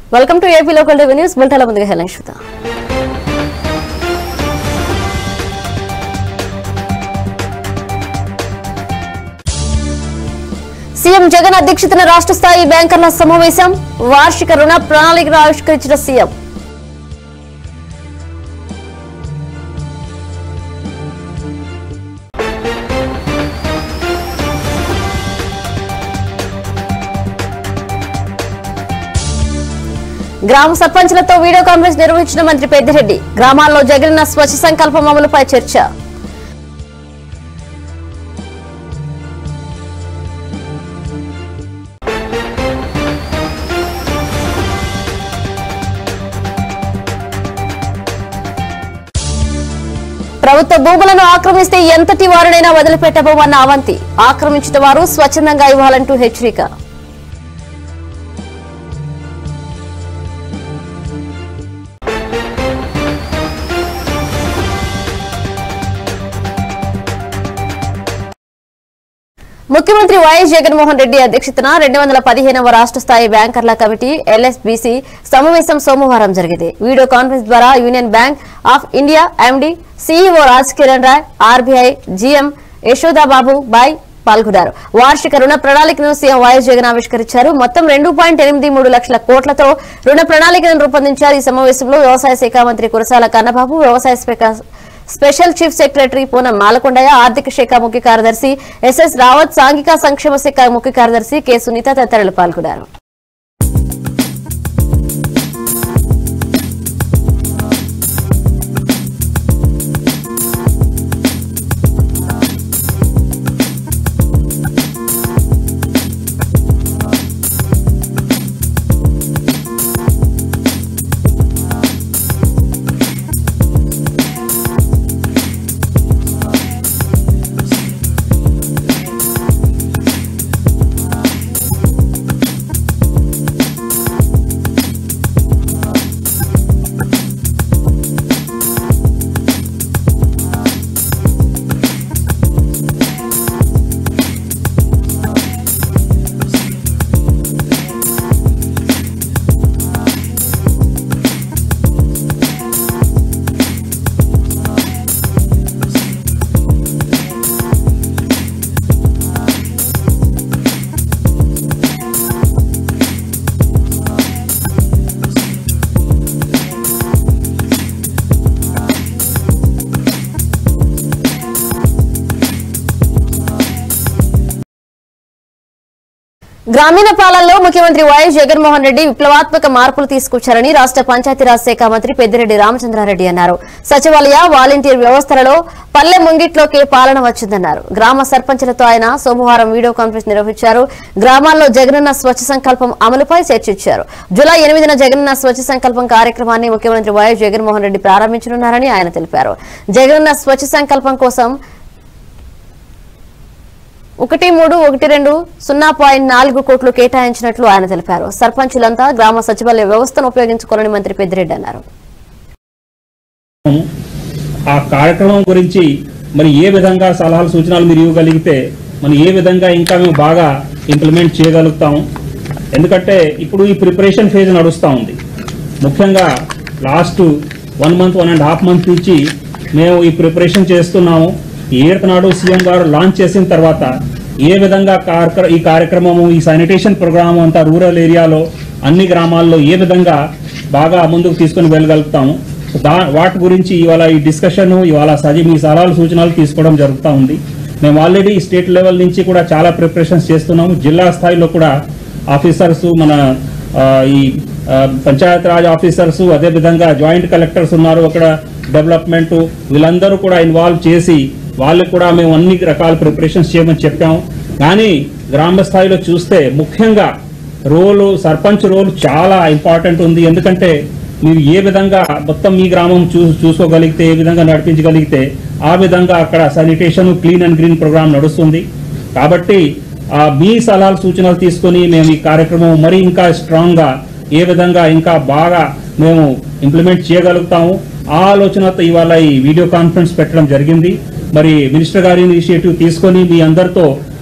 Welcome to AP local TV news బుల్టాల ముందుగా హెలెన్ చూద్దాం సీఎం జగన్ అధ్యక్షతన రాష్ట్ర స్థాయి బ్యాంకర్ల సమావేశం వార్షిక రుణ ప్రణాళికను ఆవిష్కరించిన సీఎం గ్రామ సర్పంచ్లతో వీడియో కాన్ఫరెన్స్ నిర్వహించిన మంత్రి పెద్దిరెడ్డి గ్రామాల్లో జగనన్న స్వచ్ఛ సంకల్పం అమలుపై చర్చ ప్రభుత్వ భూములను ఆక్రమిస్తే ఎంతటి వారినైనా వదిలిపెట్టబోమన్న అవంతి ఆక్రమించిన వారు స్వచ్ఛందంగా ఇవ్వాలంటూ హెచ్చరిక ముఖ్యమంత్రి వైఎస్ జగన్మోహన్ రెడ్డి అధ్యక్షతన రెండు వందల పదిహేనవ రాష్ట్ర స్థాయి బ్యాంకర్ల కమిటీ ఎల్ఎస్బీసీ సమావేశం సోమవారం జరిగింది వీడియో కాన్ఫరెన్స్ ద్వారా Union Bank of India MD CEO Raj Kiran Rai RBI GM Yashodababu బాయ్ పాల్గొన్నారు వార్షిక రుణ ప్రణాళికను సీఎం వైఎస్ జగన్ ఆవిష్కరించారు మొత్తం రెండు పాయింట్ ఎనిమిది మూడు లక్షల కోట్లతో రుణ ప్రణాళికను రూపొందించారు ఈ సమావేశంలో వ్యవసాయ శాఖ మంత్రి కురసాల కన్నబాబు వ్యవసాయ శాఖ special chief secretary Poonam Malakondaiah ఆర్థిక శాఖ ముఖ్య కార్యదర్శి ఎస్ఎస్ రావత్ సాంఘిక సంక్షేమ శాఖ ముఖ్య కార్యదర్శి కె సునీత తదితరులు పాల్గొన్నారు గ్రామీణ పాలనలో ముఖ్యమంత్రి వైఎస్ జగన్మోహన్ రెడ్డి విప్లవాత్మక మార్పులు తీసుకొచ్చారని రాష్ట్ర పంచాయతీరాజ్ శాఖ మంత్రి పెద్దిరెడ్డి రామచంద్రారెడ్డి అన్నారు సచివాలయ వాలంటీర్ వ్యవస్థలలో పల్లె ముంగిట్లోకే పాలన వచ్చిందన్నారు గ్రామ సర్పంచులతో ఆయన సోమవారం వీడియో కాన్ఫరెన్స్ నిర్వహించారు గ్రామాల్లో జగనన్న స్వచ్ఛ సంకల్పం అమలుపై చర్చించారు జులై ఎనిమిదిన జగనన్న స్వచ్ఛ సంకల్పం కార్యక్రమాన్ని ముఖ్యమంత్రి వైఎస్ జగన్మోహన్ రెడ్డి ప్రారంభించనున్నారని ఆయన తెలిపారు జగనన్న స్వచ్ఛ సంకల్పం కోసం ఒకటి మూడు ఒకటి రెండు సున్నా పాయింట్ నాలుగు కోట్లు కేటాయించినట్లు ఆయన తెలిపారు సర్పంచులంతా గ్రామ సచివాలయ వ్యవస్థను ఉపయోగించుకోవాలని మంత్రి పెద్దిరెడ్డి అన్నారు ఆ కార్యక్రమం గురించి మరి ఏ విధంగా సలహాలు సూచనలు మీరు ఇవ్వగలిగితే మరి ఏ విధంగా ఇంకా మేము బాగా ఇంప్లిమెంట్ చేయగలుగుతాం ఎందుకంటే ఇప్పుడు ఈ ప్రిపరేషన్ ఫేజ్ నడుస్తూ ఉంది ముఖ్యంగా last one month one and half month నుంచి మేము ఈ ప్రిపరేషన్ చేస్తున్నాము ఏడత నాడు సీఎం గారు లాంచ్ చేసిన తర్వాత ఏ విధంగా కార్యక్ర- ఈ కార్యక్రమము ఈ శానిటేషన్ ప్రోగ్రామ్ అంతా రూరల్ ఏరియాలో అన్ని గ్రామాల్లో ఏ విధంగా బాగా ముందుకు తీసుకొని వెళ్ళగలుగుతాము దా వాటి గురించి ఇవాళ ఈ డిస్కషన్ ఇవాళ సజీ మీ సలహాలు సూచనలు తీసుకోవడం జరుగుతూ ఉంది మేము ఆల్రెడీ స్టేట్ లెవెల్ నుంచి కూడా చాలా ప్రిపరేషన్స్ చేస్తున్నాము జిల్లా స్థాయిలో కూడా ఆఫీసర్స్ మన ఆ, ఈ ఆ, పంచాయత్ రాజ్ ఆఫీసర్స్ అదేవిధంగా జాయింట్ కలెక్టర్స్ ఉన్నారు అక్కడ డెవలప్మెంట్ వీళ్ళందరూ కూడా ఇన్వాల్వ్ చేసి వాళ్ళకి కూడా మేము అన్ని రకాల ప్రిపరేషన్స్ చేయమని చెప్పాము కానీ గ్రామ స్థాయిలో చూస్తే ముఖ్యంగా రోలు సర్పంచ్ రోల్ చాలా ఇంపార్టెంట్ ఉంది ఎందుకంటే మీరు ఏ విధంగా మొత్తం మీ గ్రామం చూ చూసుకోగలిగితే ఏ విధంగా నడిపించగలిగితే ఆ విధంగా అక్కడ sanitation clean and green programme నడుస్తుంది కాబట్టి ఆ మీ సలహాలు సూచనలు తీసుకొని మేము ఈ కార్యక్రమం మరీ ఇంకా స్ట్రాంగ్గా ఏ విధంగా ఇంకా బాగా మేము ఇంప్లిమెంట్ చేయగలుగుతాము ఆ ఆలోచనతో ఇవాళ ఈ వీడియో కాన్ఫరెన్స్ పెట్టడం జరిగింది మరి మినిస్టర్ గారి ఇనిషియేటివ్ తీసుకొని మీ అందరితో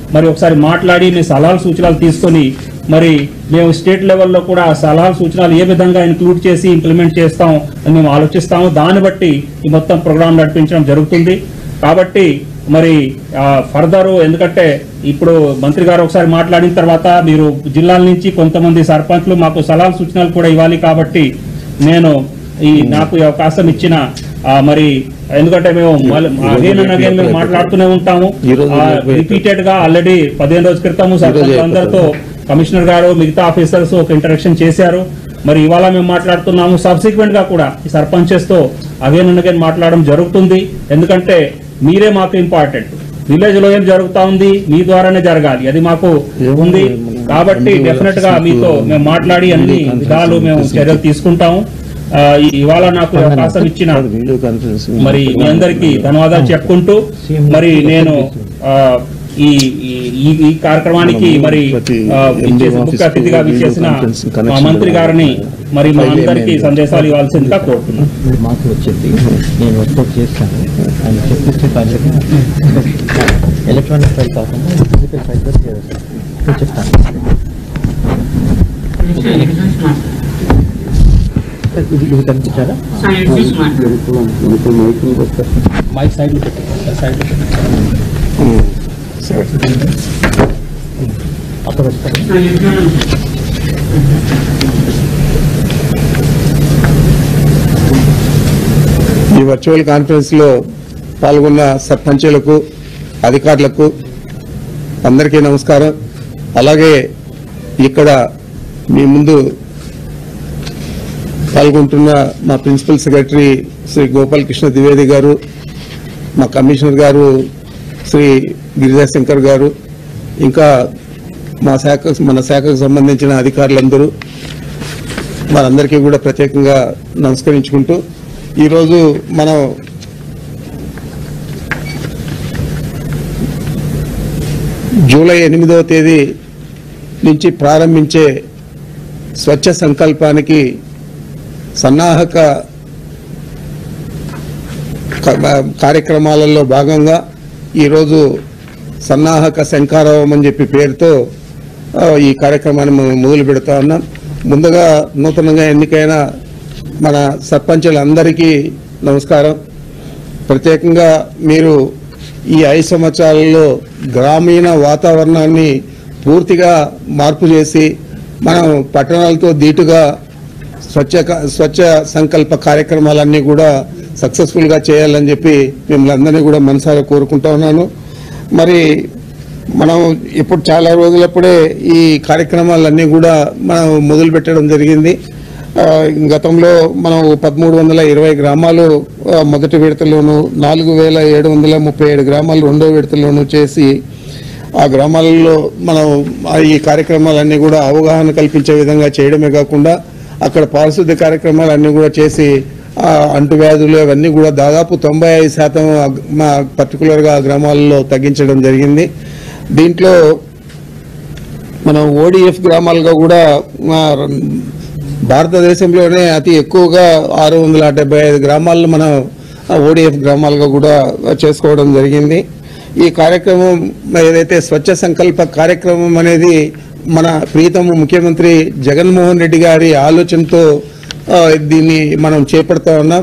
మరి ఒకసారి మాట్లాడి మీ సలహాలు సూచనలు తీసుకొని మరి మేము స్టేట్ లెవెల్లో కూడా ఆ సలహాలు సూచనలు ఏ విధంగా ఇంక్లూడ్ చేసి ఇంప్లిమెంట్ చేస్తాం అని మేము ఆలోచిస్తాము దాన్ని బట్టి ఈ మొత్తం ప్రోగ్రాం నడిపించడం జరుగుతుంది కాబట్టి మరి ఫర్దర్ ఎందుకంటే ఇప్పుడు మంత్రి గారు ఒకసారి మాట్లాడిన తర్వాత మీరు జిల్లాల నుంచి కొంతమంది సర్పంచ్లు మాకు సలహాలు సూచనలు కూడా ఇవ్వాలి కాబట్టి నేను ఈ నాకు ఈ అవకాశం ఇచ్చిన ఆ, మరి ఎందుకంటే మేము అగైన్ అండ్ అగైన్ మేము మాట్లాడుతూనే ఉంటాము ఈ రోజు రిపీటెడ్ గా ఆల్రెడీ పదిహేను రోజుల క్రితము సర్పంచ్ అందరితో కమిషనర్ గారు మిగతా ఆఫీసర్స్ ఒక ఇంటరాక్షన్ చేశారు మరి ఇవాళ మేము మాట్లాడుతున్నాము సబ్సిక్వెంట్ గా కూడా ఈ సర్పంచెస్ తో అగైన్ అండ్ అగైన్ మాట్లాడడం జరుగుతుంది ఎందుకంటే మీరే మాకు ఇంపార్టెంట్ విలేజ్ లో ఏం జరుగుతా ఉంది మీ ద్వారానే జరగాలి అది మాకు ఉంది కాబట్టి డెఫినెట్ గా మీతో మేము మాట్లాడి అన్ని విధాలు మేము చర్యలు తీసుకుంటాము ఆ, ఈ- ఇవాళ నాకు ఈ అవకాశం ఇచ్చిన వీడియో కాన్ఫరెన్స్ మరి మీ అందరికీ ధన్యవాదాలు చెప్పుకుంటూ మరి నేను ఆ, ఈ ఈ- ఈ ఈ కార్యక్రమానికి మరి ఆ, విచ్చేసిన ముఖ్య అతిథిగా విచ్చేసిన మా మంత్రి గారిని మరి మా అందరికీ సందేశాలు ఇవ్వాల్సిందిగా కోరుతున్నాను మీరు మాకు వచ్చింది నేను వర్కౌట్ చేస్తాను ఆయన చెప్పిస్తే ఫైల్ ఎలక్ట్రానిక్ ఫైల్ కాకుండా ఫిజికల్ ఫైల్ కూడా చేయాలి నేను చెప్తాను ఇది ఇది కనిపించారా మైక్ సైడ్ లో పెట్టండి సైడ్ లో పెట్టండి. అక్కడ వస్తాను ఈ వర్చువల్ కాన్ఫరెన్స్ లో పాల్గొన్న సర్పంచులకు అధికారులకు అందరికీ నమస్కారం అలాగే ఇక్కడ మీ ముందు పాల్గొంటున్న మా ప్రిన్సిపల్ సెక్రటరీ శ్రీ గోపాలకృష్ణ ద్వివేది గారు మా కమిషనర్ గారు శ్రీ గిరిజాశంకర్ గారు ఇంకా మా శాఖ మన శాఖకు సంబంధించిన అధికారులందరూ వారందరికీ కూడా ప్రత్యేకంగా నమస్కరించుకుంటూ ఈరోజు మనం జూలై ఎనిమిదవ తేదీ నుంచి ప్రారంభించే స్వచ్ఛ సంకల్పానికి సన్నాహక క- కార్యక్రమాలలో భాగంగా ఈరోజు సన్నాహక శంకారావం అని చెప్పి పేరుతో ఆ, ఈ కార్యక్రమాన్ని మనం మొదలు పెడతా ఉన్నాం ముందుగా నూతనంగా ఎన్నికైన మన సర్పంచులందరికీ నమస్కారం ప్రత్యేకంగా మీరు ఈ ఐదు సంవత్సరాలలో గ్రామీణ వాతావరణాన్ని పూర్తిగా మార్పు చేసి మనం పట్టణాలతో దీటుగా స్వచ్ఛ క- స్వచ్ఛ సంకల్ప కార్యక్రమాలన్నీ కూడా సక్సెస్ఫుల్గా చేయాలని చెప్పి మిమ్మల్ని అందరినీ కూడా మనసారా కోరుకుంటా ఉన్నాను మరి మనం ఇప్పుడు చాలా రోజులప్పుడే ఈ కార్యక్రమాలన్నీ కూడా మనం మొదలు పెట్టడం జరిగింది ఆ, గతంలో మనం పదమూడు వందల ఇరవై గ్రామాలు ఆ, మొదటి విడతలోను నాలుగు వేల ఏడు వందల ముప్పై ఏడు గ్రామాలు రెండో విడతలోను చేసి ఆ గ్రామాలలో మనం ఆ ఈ కార్యక్రమాలన్నీ కూడా అవగాహన కల్పించే విధంగా చేయడమే కాకుండా అక్కడ పారిశుద్ధ్య కార్యక్రమాలన్నీ కూడా చేసి ఆ అంటువ్యాధులు అవన్నీ కూడా దాదాపు తొంభై ఐదు శాతం ఆ గ- మా పర్టికులర్గా ఆ గ్రామాలలో తగ్గించడం జరిగింది దీంట్లో మనం ఓడిఎఫ్ గ్రామాలుగా కూడా ఆ, భారతదేశంలోనే అతి ఎక్కువగా ఆరు వందల డెబ్బై ఐదు గ్రామాలను మనం ఓడిఎఫ్ గ్రామాలుగా కూడా చేసుకోవడం జరిగింది ఈ కార్యక్రమం ఏదైతే స్వచ్ఛ సంకల్ప కార్యక్రమం అనేది మన ప్రీతమ ముఖ్యమంత్రి జగన్మోహన్ రెడ్డి గారి ఆలోచనతో ఆ, దీన్ని మనం చేపడతా ఉన్నాం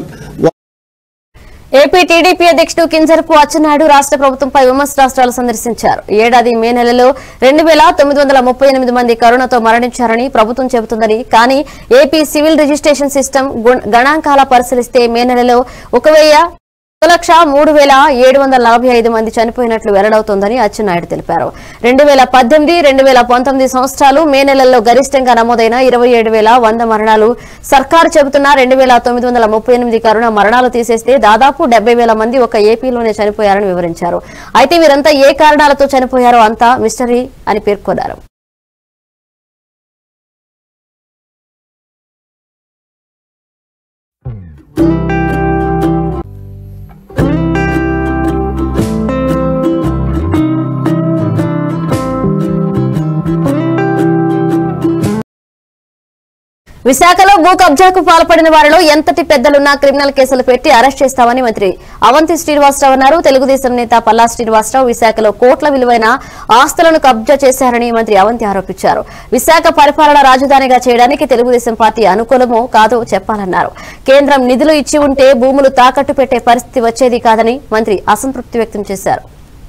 ఏపీ టీడీపీ అధ్యక్షుడు కింజరపు అచ్చెన్నాయుడు రాష్ట్ర ప్రభుత్వంపై విమర్శరాష్ట్రాలు సందర్శించారు ఈ ఏడాది మే నెలలో రెండు వేల తొమ్మిది వందల ముప్పై ఎనిమిది మంది కరోనాతో మరణించారని ప్రభుత్వం చెబుతుందని కానీ ఏపీ సివిల్ రిజిస్ట్రేషన్ సిస్టమ్ గుణ- గణాంకాల పరిశీలిస్తే మే నెలలో ఒక వెయ్యి ఒక లక్ష మూడు వేల ఏడు వందల నలభై ఐదు మంది చనిపోయినట్లు వెల్లడవుతోందని అచ్చెన్నాయుడు తెలిపారు రెండు వేల పద్దెనిమిది రెండు వేల పంతొమ్మిది సంవత్సరాలు మే నెలల్లో గరిష్టంగా నమోదైన ఇరవై ఏడు వేల వంద మరణాలు సర్కారు చెబుతున్న రెండు వేల తొమ్మిది వందల ముప్పై ఎనిమిది కరోనా మరణాలు తీసేస్తే దాదాపు డెబ్బై వేల మంది ఒక ఏపీలోనే చనిపోయారని వివరించారు అయితే వీరంతా ఏ కారణాలతో చనిపోయారో అంతా మిస్టరీ అని పేర్కొన్నారు విశాఖలో భూ కబ్జాకు పాల్పడిన వారిలో ఎంతటి పెద్దలున్నా క్రిమినల్ కేసులు పెట్టి అరెస్ట్ చేస్తామని మంత్రి అవంతి శ్రీనివాసరావు అన్నారు తెలుగుదేశం నేత పల్లా శ్రీనివాసరావు విశాఖలో కోట్ల విలువైన ఆస్తులను కబ్జా చేశారని మంత్రి అవంతి ఆరోపించారు విశాఖ పరిపాలన రాజధానిగా చేయడానికి తెలుగుదేశం పార్టీ అనుకూలమో కాదో చెప్పాలన్నారు కేంద్రం నిధులు ఇచ్చి ఉంటే భూములు తాకట్టు పెట్టే పరిస్థితి వచ్చేది కాదని మంత్రి అసంతృప్తి వ్యక్తం చేశారు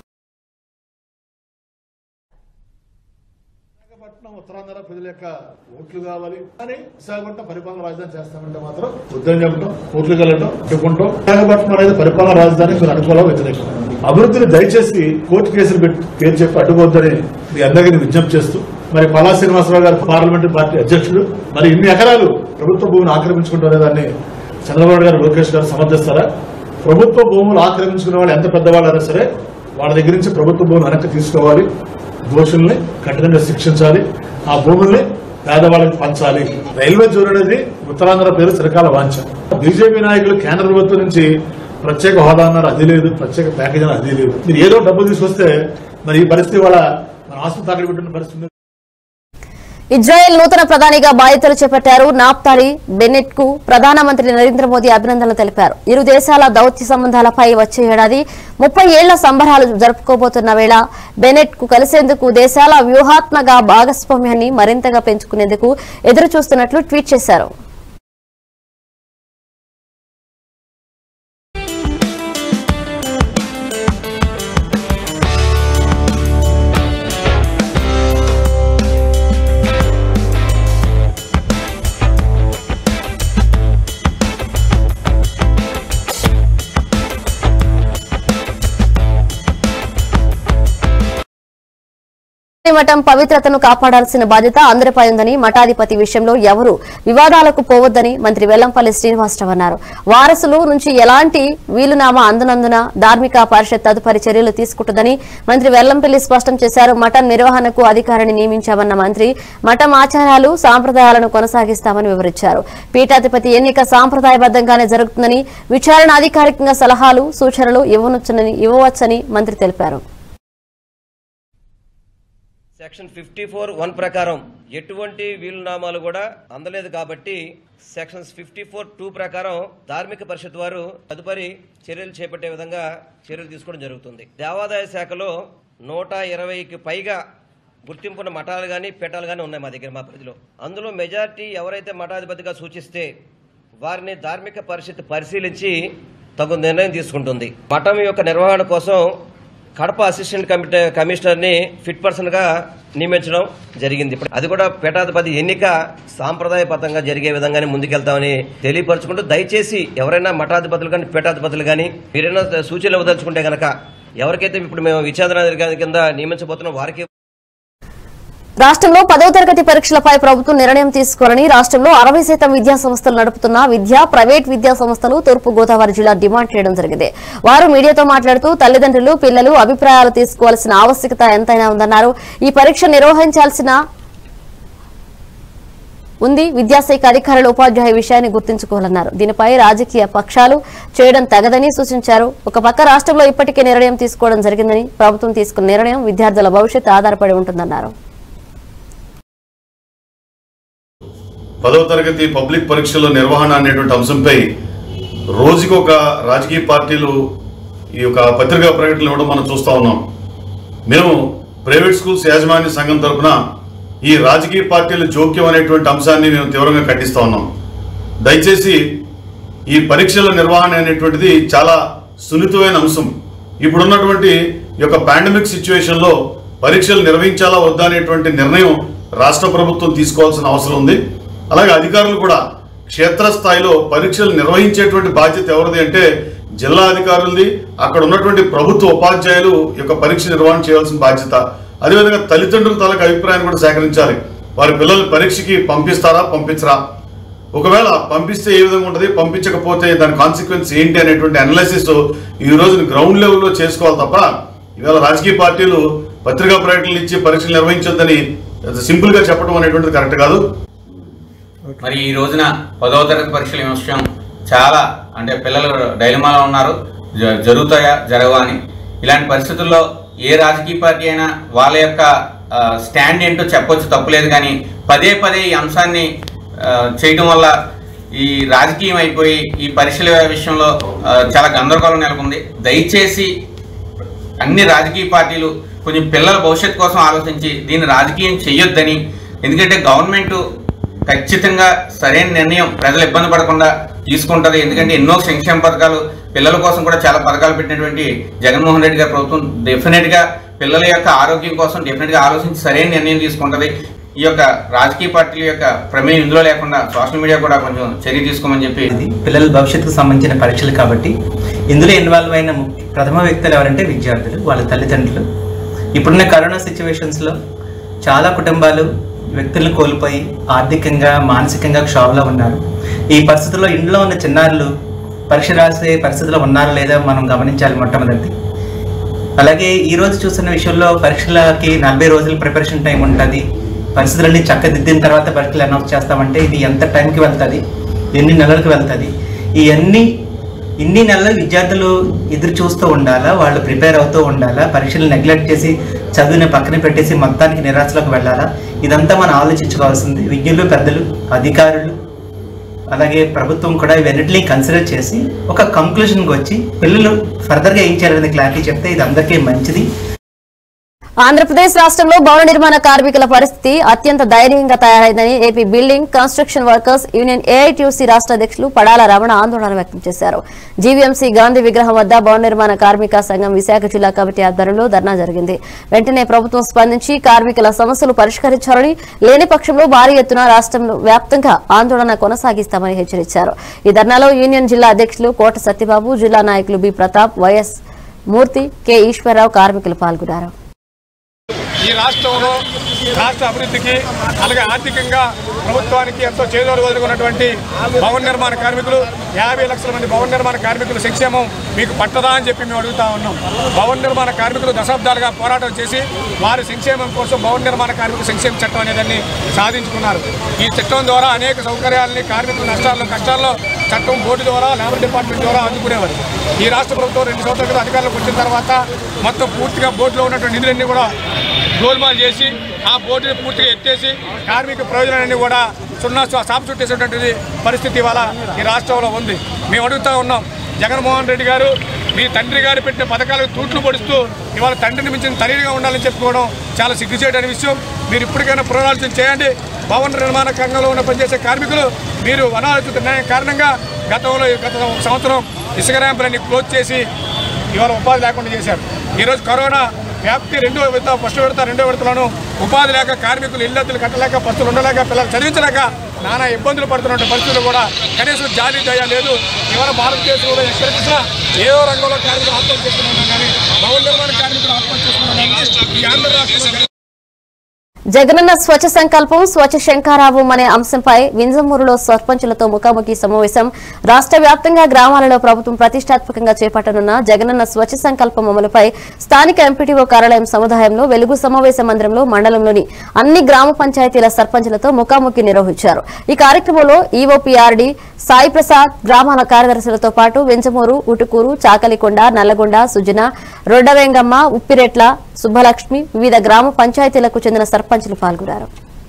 విశాఖపట్నం ఉత్తరాంధ్ర ప్రజల యొక్క ఓట్లు కావాలి కానీ విశాఖపట్నం పరిపాలన రాజధాని చేస్తామంటే మాత్రం వద్దని చెప్పడం ఓట్లు వెళ్ళడం చెప్పుకుంటాం విశాఖపట్నం అనేది పరిపాలన రాజధాని మీరు అనుకోవడం వ్యతిరేకం అభివృద్ధిని దయచేసి కోర్టు కేసులు పెట్టి పేరు చెప్పి అడ్డుకోవద్దని మీ అందరికీ విజ్ఞప్తి చేస్తూ మరి పల్లా శ్రీనివాసరావు గారు పార్లమెంటరీ పార్టీ అధ్యక్షుడు మరి ఇన్ని ఎకరాలు ప్రభుత్వ భూమిని ఆక్రమించుకుంటారే దాన్ని చంద్రబాబు గారు లోకేష్ గారు సమర్థిస్తారా ప్రభుత్వ భూములు ఆక్రమించుకునే వాళ్ళు ఎంత పెద్దవాళ్ళైనా సరే వాళ్ళ దగ్గర నుంచి ప్రభుత్వ భూములు వెనక్కి తీసుకోవాలి దోషుల్ని కఠినంగా శిక్షించాలి ఆ భూముల్ని పేదవాళ్ళకి పంచాలి రైల్వే జోన్ అనేది ఉత్తరాంధ్ర పేరు చిరకాల వాంఛ బీజేపీ నాయకులు కేంద్ర ప్రభుత్వం నుంచి ప్రత్యేక హోదా అన్నారు అది లేదు ప్రత్యేక ప్యాకేజ్ అన్నారు అది లేదు మీరు ఏదో డబ్బు తీసుకొస్తే మరి ఈ పరిస్థితి వాళ్ళ మన ఆస్తులు తాకడి పెట్టిన పరిస్థితి ఉంది. ఇజ్రాయెల్ నూతన ప్రధానిగా బాధ్యతలు చేపట్టారు నాప్తాలి బెనెట్ కు ప్రధానమంత్రి నరేంద్ర మోదీ అభినందనలు తెలిపారు ఇరు దేశాల దౌత్య సంబంధాలపై వచ్చే ఏడాది ముప్పై ఏళ్ల సంబరాలు జరుపుకోబోతున్న వేళ బెనెట్ కు కలిసేందుకు దేశాల వ్యూహాత్మక భాగస్వామ్యాన్ని మరింతగా పెంచుకునేందుకు ఎదురు చూస్తున్నట్లు ట్వీట్ చేశారు మఠం పవిత్రతను కాపాడాల్సిన బాధ్యత అందరిపై ఉందని మఠాధిపతి విషయంలో ఎవరు వివాదాలకు పోవద్దని మంత్రి వెల్లంపల్లి శ్రీనివాసరావు అన్నారు వారసులు నుంచి ఎలాంటి వీలునామా అందనందున ధార్మిక పరిషత్ తదుపరి చర్యలు తీసుకుంటుందని మంత్రి వెల్లంపల్లి స్పష్టం చేశారు మఠం నిర్వహణకు అధికారిని నియమించామన్న మంత్రి మఠం ఆచారాలు సాంప్రదాయాలను కొనసాగిస్తామని వివరించారు పీఠాధిపతి ఎన్నిక సాంప్రదాయబద్దంగానే జరుగుతుందని విచారణ అధికారికంగా సలహాలు సూచనలు ఇవ్వవచ్చని ఇవ్వవచ్చని మంత్రి తెలిపారు సెక్షన్ ఫిఫ్టీ ఫోర్ వన్ ప్రకారం ఎటువంటి వీలునామాలు కూడా అందలేదు కాబట్టి సెక్షన్స్ ఫిఫ్టీ ఫోర్ టూ ప్రకారం ధార్మిక పరిషత్ వారు తదుపరి చర్యలు చేపట్టే విధంగా చర్యలు తీసుకోవడం జరుగుతుంది దేవాదాయ శాఖలో నూట ఇరవైకి పైగా గుర్తింపున్న మఠాలు కానీ పీఠాలు కానీ ఉన్నాయి మా దగ్గర మా పరిధిలో అందులో మెజారిటీ ఎవరైతే మఠాధిపతిగా సూచిస్తే వారిని ధార్మిక పరిషత్ పరిశీలించి తగు నిర్ణయం తీసుకుంటుంది మఠం యొక్క నిర్వహణ కోసం కడప అసిస్టెంట్ కమిటీ కమిషనర్ని ఫిట్ పర్సన్గా నియమించడం జరిగింది ఇప్పుడు అది కూడా పీఠాధిపతి ఎన్నిక సాంప్రదాయబద్ధంగా జరిగే విధంగానే ముందుకెళ్తామని తెలియపరచుకుంటూ దయచేసి ఎవరైనా మఠాధిపతులు కానీ పీఠాధిపతులు కానీ మీరైనా సూచనలు ఇవ్వదలుచుకుంటే గనక ఎవరికైతే ఇప్పుడు మేము విచారణ కింద నియమించబోతున్నాం వారికి రాష్ట్రంలో పదవ తరగతి పరీక్షలపై ప్రభుత్వం నిర్ణయం తీసుకోవాలని రాష్ట్రంలో అరవై శాతం విద్యా సంస్థలు నడుపుతున్న విద్యా ప్రైవేట్ విద్యా సంస్థలు తూర్పు గోదావరి జిల్లా డిమాండ్ చేయడం జరిగింది వారు మీడియాతో మాట్లాడుతూ తల్లిదండ్రులు పిల్లలు అభిప్రాయాలు తీసుకోవాల్సిన ఆవశ్యకత ఎంతైనా ఉందన్నారు ఈ పరీక్ష నిర్వహించాల్సిన ఉంది విద్యాశాఖ అధికారులు ఉపాధ్యాయ విషయాన్ని గుర్తుంచుకోవాలన్నారు దీనిపై రాజకీయ పక్షాలు చేయడం తగదని సూచించారు ఒక పక్క రాష్ట్రంలో ఇప్పటికే నిర్ణయం తీసుకోవడం జరిగిందని ప్రభుత్వం తీసుకున్న నిర్ణయం విద్యార్థుల భవిష్యత్తు ఆధారపడి ఉంటుందన్నారు పదవ తరగతి పబ్లిక్ పరీక్షల నిర్వహణ అనేటువంటి అంశంపై రోజుకి ఒక రాజకీయ పార్టీలు ఈ యొక్క పత్రికా ప్రకటనలు ఇవ్వడం మనం చూస్తూ ఉన్నాం మేము ప్రైవేట్ స్కూల్స్ యాజమాన్య సంఘం తరపున ఈ రాజకీయ పార్టీల జోక్యం అనేటువంటి అంశాన్ని మేము తీవ్రంగా ఖండిస్తూ ఉన్నాం దయచేసి ఈ పరీక్షల నిర్వహణ అనేటువంటిది చాలా సున్నితమైన అంశం ఇప్పుడున్నటువంటి ఈ యొక్క పాండమిక్ సిచ్యువేషన్లో పరీక్షలు నిర్వహించాలా వద్దా అనేటువంటి నిర్ణయం రాష్ట్ర ప్రభుత్వం తీసుకోవాల్సిన అవసరం ఉంది అలాగే అధికారులు కూడా క్షేత్రస్థాయిలో పరీక్షలు నిర్వహించేటువంటి బాధ్యత ఎవరిది అంటే జిల్లా అధికారులది అక్కడ ఉన్నటువంటి ప్రభుత్వ ఉపాధ్యాయులు ఈ యొక్క పరీక్ష నిర్వహణ చేయాల్సిన బాధ్యత అదేవిధంగా తల్లిదండ్రుల తాలూకు అభిప్రాయాన్ని కూడా సేకరించాలి వారి పిల్లలు పరీక్షకి పంపిస్తారా పంపించరా ఒకవేళ పంపిస్తే ఏ విధంగా ఉంటుంది పంపించకపోతే దాని కాన్సిక్వెన్స్ ఏంటి అనేటువంటి అనాలిసిస్ ఈ రోజున గ్రౌండ్ లెవెల్లో చేసుకోవాలి తప్ప ఇవాళ రాజకీయ పార్టీలు పత్రికా ప్రకటనలు ఇచ్చి పరీక్షలు నిర్వహించొద్దని సింపుల్ గా చెప్పడం అనేటువంటిది కరెక్ట్ కాదు మరి ఈ రోజున పదవ తరగతి పరీక్షల విషయం చాలా అంటే పిల్లలు డైలమాలో ఉన్నారు జ- జరుగుతాయా జరగవా అని ఇలాంటి పరిస్థితుల్లో ఏ రాజకీయ పార్టీ అయినా వాళ్ళ యొక్క ఆ, స్టాండ్ ఏంటో చెప్పొచ్చు తప్పులేదు కానీ పదే పదే ఈ అంశాన్ని ఆ, చేయడం వల్ల ఈ రాజకీయం అయిపోయి ఈ పరీక్షల విషయంలో ఆ, చాలా గందరగోళం నెలకొంది దయచేసి అన్ని రాజకీయ పార్టీలు కొంచెం పిల్లల భవిష్యత్తు కోసం ఆలోచించి దీన్ని రాజకీయం చేయొద్దని ఎందుకంటే గవర్నమెంట్ ఖచ్చితంగా సరైన నిర్ణయం ప్రజలు ఇబ్బంది పడకుండా తీసుకుంటుంది ఎందుకంటే ఎన్నో సంక్షేమ పథకాలు పిల్లల కోసం కూడా చాలా పథకాలు పెట్టినటువంటి జగన్మోహన్ రెడ్డి గారి ప్రభుత్వం డెఫినెట్గా పిల్లల యొక్క ఆరోగ్యం కోసం డెఫినెట్గా ఆలోచించి సరైన నిర్ణయం తీసుకుంటుంది ఈ యొక్క రాజకీయ పార్టీల యొక్క ప్రమేయం ఇందులో లేకుండా సోషల్ మీడియా కూడా కొంచెం చర్య తీసుకోమని చెప్పి ఇది పిల్లల భవిష్యత్తుకు సంబంధించిన పరీక్షలు కాబట్టి ఇందులో ఇన్వాల్వ్ అయిన ముఖ్య- ప్రథమ వ్యక్తులు ఎవరంటే విద్యార్థులు వాళ్ళ తల్లిదండ్రులు ఇప్పుడున్న కరోనా సిచ్యువేషన్స్లో చాలా కుటుంబాలు వ్యక్తులను కోల్పోయి ఆర్థికంగా మానసికంగా క్షోభలో ఉన్నారు ఈ పరిస్థితుల్లో ఇంట్లో ఉన్న చిన్నారులు పరీక్ష రాసే పరిస్థితిలో ఉన్నారా లేదా మనం గమనించాలి మొట్టమొదటి అలాగే ఈ రోజు చూస్తున్న విషయంలో పరీక్షలకి నలభై రోజుల ప్రిపరేషన్ టైం ఉంటుంది పరిస్థితులన్నీ చక్కదిద్దిన తర్వాత పరీక్షలు అనౌన్స్ చేస్తామంటే ఇది ఎంత టైంకి వెళ్తుంది ఎన్ని నెలలకు వెళ్తుంది ఇవన్నీ ఇన్ని నెలలు విద్యార్థులు ఎదురు చూస్తూ ఉండాలా వాళ్ళు ప్రిపేర్ అవుతూ ఉండాలా పరీక్షలు నెగ్లెక్ట్ చేసి చదువుని పక్కన పెట్టేసి మొత్తానికి నిరాశలోకి వెళ్ళాలా ఇదంతా మనం ఆలోచించుకోవాల్సింది విజ్ఞులు పెద్దలు అధికారులు అలాగే ప్రభుత్వం కూడా ఇవన్నిటిని కన్సిడర్ చేసి ఒక కంక్లూషన్కి వచ్చి పిల్లలు ఫర్దర్గా ఏం చేయాలనే క్లారిటీ చెప్తే ఇది అందరికీ మంచిది ఆంధ్రప్రదేశ్ రాష్ట్రంలో భవన నిర్మాణ కార్మికుల పరిస్థితి అత్యంత దయనీయంగా తయారైందని AP building construction workers union AITUC రాష్ట్ర అధ్యక్షులు పడాల రమణ ఆందోళన వ్యక్తం చేశారు జీవీఎంసీ గాంధీ విగ్రహం వద్ద భవన నిర్మాణ కార్మిక సంఘం విశాఖ జిల్లా కమిటీ ఆధ్వర్యంలో ధర్నా జరిగింది వెంటనే ప్రభుత్వం స్పందించి కార్మికుల సమస్యలు పరిష్కరించాలని లేని పక్షంలో భారీ ఎత్తున రాష్ట్రంలో వ్యాప్తంగా ఆందోళన కొనసాగిస్తామని హెచ్చరించారు ఈ ధర్నాలో యూనియన్ జిల్లా అధ్యక్షులు కోట సత్యబాబు జిల్లా నాయకులు B Pratap YS Murthy K Eswararao కార్మికులు పాల్గొన్నారు ఈ రాష్ట్రంలో రాష్ట్ర అభివృద్ధికి అలాగే ఆర్థికంగా ప్రభుత్వానికి ఎంతో చేదోడు వదులుకున్నటువంటి భవన నిర్మాణ కార్మికులు యాభై లక్షల మంది భవన నిర్మాణ కార్మికుల సంక్షేమం మీకు పట్టదా అని చెప్పి మేము అడుగుతా ఉన్నాం భవన నిర్మాణ కార్మికులు దశాబ్దాలుగా పోరాటం చేసి వారి సంక్షేమం కోసం భవన నిర్మాణ కార్మికుల సంక్షేమ చట్టం అనేదాన్ని సాధించుకున్నారు ఈ చట్టం ద్వారా అనేక సౌకర్యాలని కార్మికుల నష్టాల్లో కష్టాల్లో చట్టం బోర్డు ద్వారా లేబర్ డిపార్ట్మెంట్ ద్వారా అందుకునేవారు ఈ రాష్ట్ర ప్రభుత్వం రెండు సంవత్సరాల క్రితం అధికారంలోకి వచ్చిన తర్వాత మొత్తం పూర్తిగా బోర్డులో ఉన్నటువంటి నిధులన్నీ కూడా గోల్మాల్ చేసి ఆ బోర్డుని పూర్తిగా ఎత్తేసి కార్మిక ప్రయోజనాలన్నీ కూడా సున్నా సాపు చుట్టేసేటువంటిది పరిస్థితి ఇవాళ ఈ రాష్ట్రంలో ఉంది మేము అడుగుతా ఉన్నాం జగన్మోహన్ రెడ్డి గారు మీ తండ్రి గారు పెట్టిన పథకాలకు తూట్లు పొడుస్తూ ఇవాళ తండ్రిని మించిన తల్లిగా ఉండాలని చెప్పుకోవడం చాలా సిగ్గుచేయడానికి విషయం మీరు ఇప్పటికైనా పునరాలోచన చేయండి భవన నిర్మాణ రంగంలో ఉన్న పనిచేసే కార్మికులు మీరు అనాలోచిత న్యాయం కారణంగా గతంలో గత సంవత్సరం ఇసుక ర్యాంపులన్నీ క్లోజ్ చేసి ఇవాళ ఉపాధి లేకుండా చేశారు ఈరోజు కరోనా వ్యాప్తి రెండో విడత ఫస్ట్ విడత రెండో విడతలను ఉపాధి లేక కార్మికులు ఇల్లద్దులు కట్టలేక పస్తులు ఉండలేక పిల్లలు చదివించలేక నానా ఇబ్బందులు పడుతున్న పరిస్థితులు కూడా కనీసం జాలి దయ లేదు ఇవాళ భారతదేశంలో ఎక్కడ చూసినా ఏదో రంగంలో కార్మికులు ఆత్మహత్య చేసుకున్నాం కానీ భవన నిర్మాణ కార్మికులు ఆత్మహత్య చేసుకున్నాం ఈ ఆంధ్ర రాష్ట్రంలో జగనన్న స్వచ్ఛ సంకల్పం స్వచ్ఛ శంకారావం అనే అంశంపై వింజమూరులో సర్పంచులతో ముఖాముఖి సమావేశం రాష్ట్ర వ్యాప్తంగా గ్రామాలలో ప్రభుత్వం ప్రతిష్టాత్మకంగా చేపట్టనున్న జగనన్న స్వచ్ఛ సంకల్పం అమలుపై స్థానిక ఎంపీటీఓ కార్యాలయం సముదాయంలో వెలుగు సమావేశ మందిరంలో మండలంలోని అన్ని గ్రామ పంచాయతీల సర్పంచులతో ముఖాముఖి నిర్వహించారు ఈ కార్యక్రమంలో ఈఓపీఆర్డీ సాయి ప్రసాద్ గ్రామాల కార్యదర్శులతో పాటు వెంచమూరు ఉటుకూరు చాకలికొండ నల్లగొండ సుజన రొడ్డవెంగమ్మ ఉప్పిరెట్ల సుబ్బలక్ష్మి వివిధ గ్రామ పంచాయతీలకు చెందిన సర్పంచులు పాల్గొన్నారు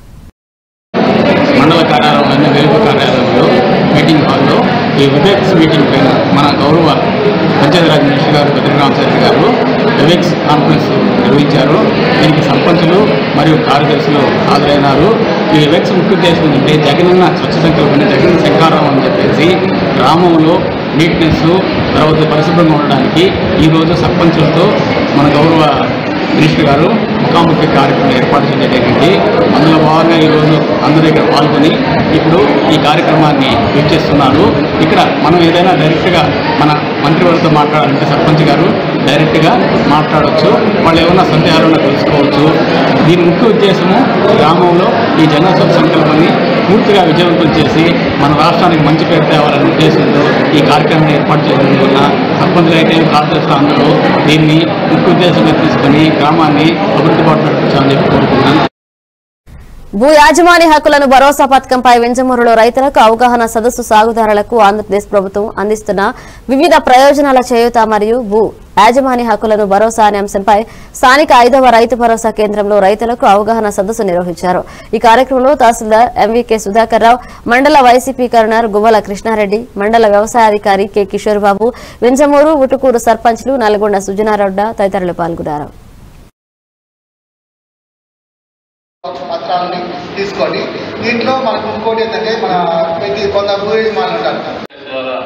మండల కార్యాలయంలోని వెలుగు కార్యాలయంలో మీటింగ్ హాల్లో ఈ వివేక్స్ మీటింగ్ పైన మన గౌరవ పంచాయతీరాజ్ మినిస్టర్ గారు బద్రీరామచారి గారు వివేక్స్ కాన్ఫరెన్స్ నిర్వహించారు దీనికి సర్పంచులు మరియు కార్యదర్శులు హాజరైనారు ఈ వివేక్స్ ముఖ్య ఉద్దేశం ఏంటంటే జగనన్న స్వచ్ఛ సంకల్పం జగన్ శంకారం అని చెప్పేసి గ్రామంలో నీట్నెస్ తర్వాత పరిశుభ్రంగా ఉండడానికి ఈరోజు సర్పంచులతో మన గౌరవ మినిస్టర్ గారు ముఖాముఖి కార్యక్రమం ఏర్పాటు చేయడం జరిగింది అందులో భాగంగా ఈరోజు అందరూ ఇక్కడ పాల్గొని ఇప్పుడు ఈ కార్యక్రమాన్ని వీక్షిస్తున్నారు ఇక్కడ మనం ఏదైనా డైరెక్ట్గా మన మంత్రివర్గంతో మాట్లాడాలంటే సర్పంచ్ గారు డైరెక్ట్గా మాట్లాడవచ్చు వాళ్ళు ఏమైనా సందేహాలు ఉన్నా తెలుసుకోవచ్చు దీని ముఖ్య ఉద్దేశము గ్రామంలో ఈ జన సంకల్పాన్ని పూర్తిగా విజయవంతం చేసి మన రాష్ట్రానికి మంచి పేరు తేవాలనే ఉద్దేశంతో ఈ కార్యక్రమం ఏర్పాటు చేయడం వల్ల సర్పంచులు అయితే కార్యదర్శులు అందరూ దీన్ని ముఖ్య ఉద్దేశంగా తీసుకొని గ్రామాన్ని అభివృద్ధి బాట నడిపించాలని చెప్పి కోరుకుంటున్నాను భూ యాజమాన్య హక్కులను భరోసా పథకంపై వెంజమూరులో రైతులకు అవగాహన సదస్సు సాగుదారులకు ఆంధ్రప్రదేశ్ ప్రభుత్వం అందిస్తున్న వివిధ ప్రయోజనాల చేయూత మరియు భూ యాజమాన్య హక్కులను భరోసా అనే అంశంపై స్థానిక ఐదవ రైతు భరోసా కేంద్రంలో రైతులకు అవగాహన సదస్సు నిర్వహించారు ఈ కార్యక్రమంలో తహసీల్దార్ ఎంవీకే సుధాకర్ రావు మండల వైసీపీ కరుణర్ గువ్వల కృష్ణారెడ్డి మండల వ్యవసాయాధికారి కె కిషోర్ బాబు వింజమూరు ఉటుకూరు సర్పంచ్లు నల్గొండ సుజనారొడ్డ తదితరులు పాల్గొన్నారు పత్రాలని తీసుకొని దీంట్లో మనకు ఇంకోటి ఏంటంటే మన ప్రతి కొంత భూయజమానులు ఉంటారు ద్వారా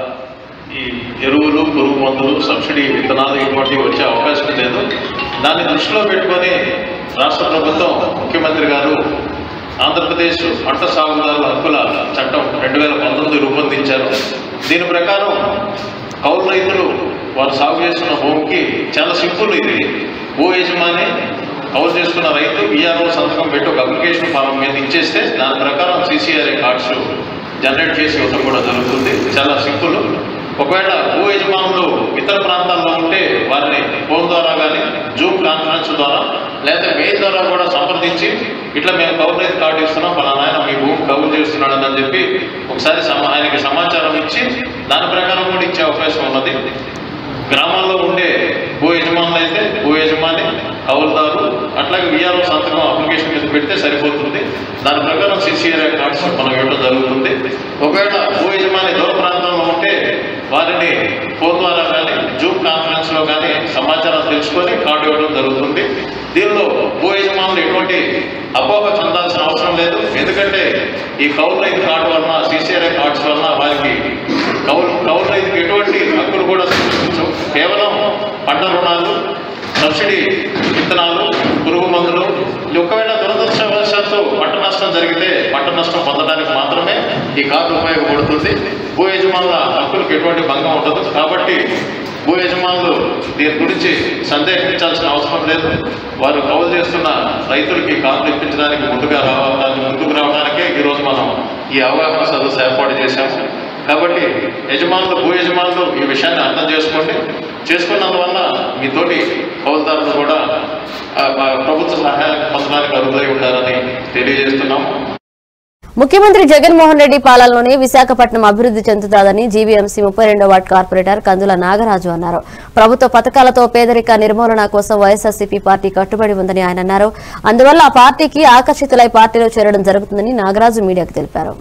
ఈ ఎరువులు పురుగు మందులు సబ్సిడీ విత్తనాలు ఇటువంటివి వచ్చే అవకాశం లేదు దాన్ని దృష్టిలో పెట్టుకొని రాష్ట్ర ప్రభుత్వం ముఖ్యమంత్రి గారు ఆంధ్రప్రదేశ్ పంట సాగుదారుల హక్కుల చట్టం రెండు వేల పంతొమ్మిది రూపొందించారు దీని ప్రకారం కౌలు రైతులు వారు సాగు చేస్తున్న భూమికి చాలా సింపుల్ ఇది భూ యజమాని కౌలు చేసుకున్న రైతు విఆర్ఓ సంతకం పెట్టి ఒక అప్లికేషన్ ఫారం మీద ఇచ్చేస్తే దాని ప్రకారం సీసీఆర్ఏ కార్డ్స్ జనరేట్ చేసి ఇవ్వడం కూడా జరుగుతుంది చాలా సింపుల్ ఒకవేళ భూ యజమానులు ఇతర ప్రాంతాల్లో ఉంటే వారిని ఫోన్ ద్వారా కానీ జూమ్ కాన్ఫరెన్స్ ద్వారా లేదా మెయిల్ ద్వారా కూడా సంప్రదించి ఇట్లా మేము కౌలు రైతు కార్డు ఇస్తున్నాం పలానా ఆయన మీ భూమి కౌలు చేస్తున్నాడని అని చెప్పి ఒకసారి సమా ఆయనకి సమాచారం ఇచ్చి దాని ప్రకారం కూడా ఇచ్చే అవకాశం ఉన్నది గ్రామాల్లో ఉండే భూ యజమానులు అయితే భూ యజమాని కౌలుదారు అట్లాగే విఆర్ఓ సంతకం అప్లికేషన్ మీద పెడితే సరిపోతుంది దాని ప్రకారం సిసిఆర్ఐ కార్డ్స్ మనం ఇవ్వడం జరుగుతుంది ఒకవేళ భూ యజమాని దూర ప్రాంతంలో ఉంటే వారిని ఫోన్ ద్వారా కానీ జూమ్ కాన్ఫరెన్స్లో కానీ సమాచారం తెలుసుకొని కార్డు ఇవ్వడం జరుగుతుంది దీనిలో భూ యజమానులు ఎటువంటి అపోహ చెందాల్సిన అవసరం లేదు ఎందుకంటే ఈ కౌలు రైతు కార్డు వలన సిసిఆర్ఐ కార్డ్స్ వలన వారికి కౌలు కౌలు రైతుకి ఎటువంటి హక్కులు కూడా సమర్పించవు కేవలం పంట రుణాలు సబ్సిడీ విత్తనాలు పురుగు మందులు ఒకవేళ దురదృష్టవశాత్తు పంట నష్టం జరిగితే పంట నష్టం పొందడానికి మాత్రమే ఈ కార్డు ఉపయోగపడుతుంది భూ యజమానుల హక్కులకు ఎటువంటి భంగం ఉండదు కాబట్టి భూ యజమానులు దీని గురించి సందేహించాల్సిన అవసరం లేదు వారు కౌలు చేస్తున్న రైతులకి కార్డులు ఇప్పించడానికి ముందుగా రావడానికి ముందుకు రావడానికే ఈరోజు మనం ఈ అవగాహన సదస్సు ఏర్పాటు చేశాము కాబట్టి యజమానులు భూ యజమానులు ఈ విషయాన్ని అర్థం చేసుకోండి చేసుకున్నందువల్ల మీతోటి కౌలుదారులు కూడా ఆ, ఆ, ప్రభుత్వ సహాయం పొందడానికి అర్హులై ఉండాలని తెలియజేస్తున్నాము ముఖ్యమంత్రి జగన్మోహన్ రెడ్డి పాలనలోనే విశాఖపట్నం అభివృద్ధి చెందుతాదని జీవీఎంసీ ముప్పై రెండో వార్డు కార్పొరేటర్ కందుల నాగరాజు అన్నారు ప్రభుత్వ పథకాలతో పేదరిక నిర్మూలన కోసం వైఎస్ఆర్సీపీ పార్టీ కట్టుబడి ఉందని ఆయన అన్నారు అందువల్ల ఆ పార్టీకి ఆకర్షితులై పార్టీలో చేరడం జరుగుతుందని నాగరాజు మీడియాకు తెలిపారు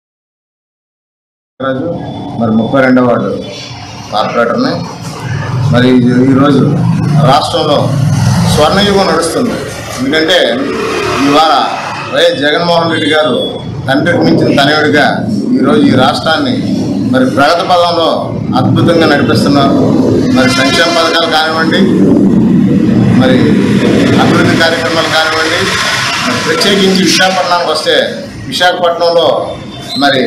రాజు మరి ముప్పై రెండవ వార్డు కార్పొరేటర్ని మరి ఈ- ఈరోజు రాష్ట్రంలో స్వర్ణయుగం నడుస్తుంది ఎందుకంటే ఇవాళ వైఎస్ జగన్మోహన్ రెడ్డి గారు తండ్రికి మించిన తనయుడిగా ఈరోజు ఈ రాష్ట్రాన్ని మరి ప్రగతి పదంలో అద్భుతంగా నడిపిస్తున్నారు మరి సంక్షేమ పథకాలు కానివ్వండి మరి అభివృద్ధి కార్యక్రమాలు కానివ్వండి మరి ప్రత్యేకించి విశాఖపట్నానికి వస్తే విశాఖపట్నంలో మరి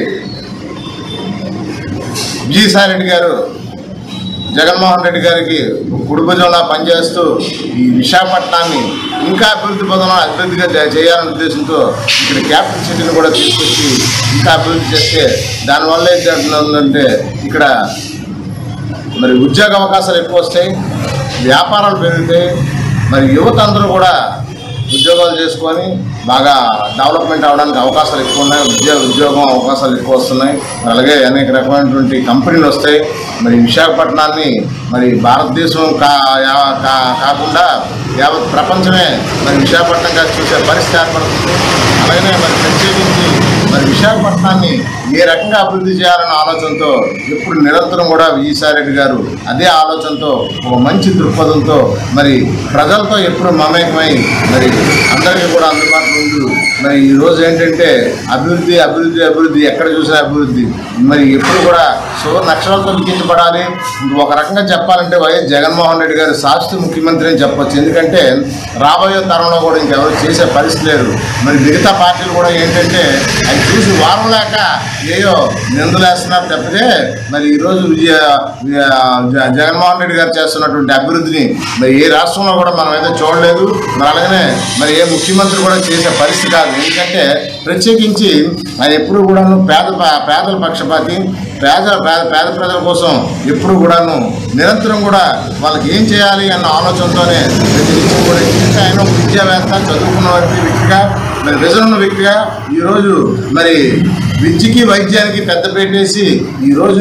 విజయసాయి రెడ్డి గారు జగన్మోహన్ రెడ్డి గారికి కుడిభుజంలా పనిచేస్తూ ఈ విశాఖపట్నాన్ని ఇంకా అభివృద్ధి పదంలో అభివృద్ధిగా చే- చేయాలనే ఉద్దేశంతో ఇక్కడ క్యాపిటల్ సిటీని కూడా తీసుకొచ్చి ఇంకా అభివృద్ధి చేస్తే దానివల్ల ఏం జరుగుతుందంటే ఇక్కడ మరి ఉద్యోగ అవకాశాలు ఎక్కువ వస్తాయి వ్యాపారాలు పెరుగుతాయి మరి యువత అందరూ కూడా ఉద్యోగాలు చేసుకొని బాగా డెవలప్మెంట్ అవడానికి అవకాశాలు ఎక్కువ ఉన్నాయి ఉద్యోగ ఉద్యోగం అవకాశాలు ఎక్కువ వస్తున్నాయి మరి అలాగే అనేక రకమైనటువంటి కంపెనీలు వస్తాయి మరి విశాఖపట్నాన్ని మరి భారతదేశం కా యా- కా- కాకుండా యావత్ ప్రపంచమే మరి విశాఖపట్నంగా చూసే పరిస్థితి ఏర్పడుతుంది అలాగనే మరి ప్రత్యేకించి మరి విశాఖపట్నాన్ని ఏ రకంగా అభివృద్ధి చేయాలన్న ఆలోచనతో ఎప్పుడు నిరంతరం కూడా విజయసాయి రెడ్డి గారు అదే ఆలోచనతో ఒక మంచి దృక్పథంతో మరి ప్రజలతో ఎప్పుడు మమేకమై మరి అందరికీ కూడా అందుబాటులో ఉంటూ మరి ఈ రోజు ఏంటంటే అభివృద్ధి అభివృద్ధి అభివృద్ధి ఎక్కడ చూసినా అభివృద్ధి మరి ఎప్పుడు కూడా సువర్ణ అక్షరాలతో లిఖించబడాలి ఒక రకంగా చెప్పాలంటే వైఎస్ జగన్మోహన్ రెడ్డి గారు శాశ్వత ముఖ్యమంత్రి అని చెప్పొచ్చు ఎందుకంటే రాబోయే తరంలో కూడా ఇంకెవరు చేసే పరిస్థితి లేదు మరి మిగతా పార్టీలు కూడా ఏంటంటే అవి చూసి వారం లేక ఏయో నిందలేస్తున్నారు తప్పితే మరి ఈరోజు విజయ విజయ- జ- జగన్మోహన్ రెడ్డి గారు చేస్తున్నటువంటి అభివృద్ధిని మరి ఏ రాష్ట్రంలో కూడా మనం అయితే చూడలేదు మరి అలాగనే మరి ఏ ముఖ్యమంత్రి కూడా చేసే పరిస్థితి కాదు ఎందుకంటే ప్రత్యేకించి ఆయన ఎప్పుడు కూడాను పేద ప- పేదల పక్షపాతి పేద పేద పేద ప్రజల కోసం ఎప్పుడు కూడాను నిరంతరం కూడా వాళ్ళకి ఏం చేయాలి అన్న ఆలోచనతోనే ప్రతి నిత్యం కూడా ఎందుకంటే ఆయన ఒక విద్యావేత్త చదువుకున్న వ్యక్తి వ్యక్తిగా మరి విజన్ ఉన్న వ్యక్తిగా ఈరోజు మరి విద్యకి వైద్యానికి పెద్ద పెట్టేసి ఈ రోజును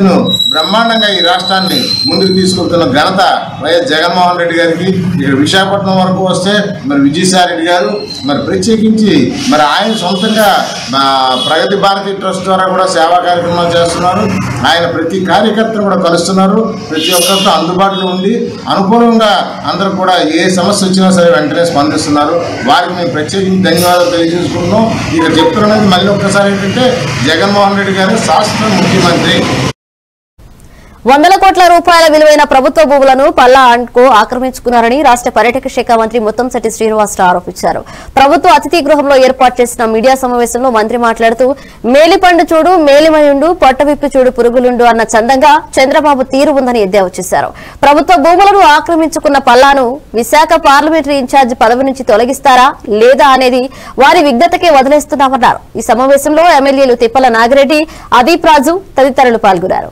బ్రహ్మాండంగా ఈ రాష్ట్రాన్ని ముందుకు తీసుకెళ్తున్న ఘనత వైఎస్ జగన్మోహన్ రెడ్డి గారికి ఇక్కడ విశాఖపట్నం వరకు వస్తే మరి విజయసాయి రెడ్డి గారు మరి ప్రత్యేకించి మరి ఆయన సొంతంగా మా ప్రగతి భారతి ట్రస్ట్ ద్వారా కూడా సేవా కార్యక్రమాలు చేస్తున్నారు ఆయన ప్రతి కార్యకర్తను కూడా కలుస్తున్నారు ప్రతి ఒక్కరితో అందుబాటులో ఉండి అనుకూలంగా అందరూ కూడా ఏ సమస్య వచ్చినా సరే వెంటనే స్పందిస్తున్నారు వారికి మేము ప్రత్యేకించి ధన్యవాదాలు తెలియజేసుకుంటున్నాం ఇక చెప్తున్నది మళ్ళీ ఒక్కసారి ఏంటంటే జగన్మోహన్ రెడ్డి గారు శాస్త్ర ముఖ్యమంత్రి వందల కోట్ల రూపాయల విలువైన ప్రభుత్వ భూములను పల్లా అండ్కో ఆక్రమించుకున్నారని రాష్ట్ర పర్యాటక శాఖ మంత్రి ముత్తంశెట్టి శ్రీనివాసరావు ఆరోపించారు ప్రభుత్వ అతిథి గృహంలో ఏర్పాటు చేసిన మీడియా సమావేశంలో మంత్రి మాట్లాడుతూ మేలిపండు చూడు మేలిమయుండు పొట్టవిప్పి చూడు పురుగులుండు అన్న చందంగా చంద్రబాబు తీరు ఉందని ఎద్దేవా చేశారు ప్రభుత్వ భూములను ఆక్రమించుకున్న పల్లాను విశాఖ పార్లమెంటరీ ఇన్ఛార్జ్ పదవి నుంచి తొలగిస్తారా లేదా అనేది వారి విజ్ఞతకే వదిలేస్తున్నామన్నారు ఈ సమావేశంలో ఎమ్మెల్యేలు తిప్పల నాగిరెడ్డి అదీప్ రాజు తదితరులు పాల్గొన్నారు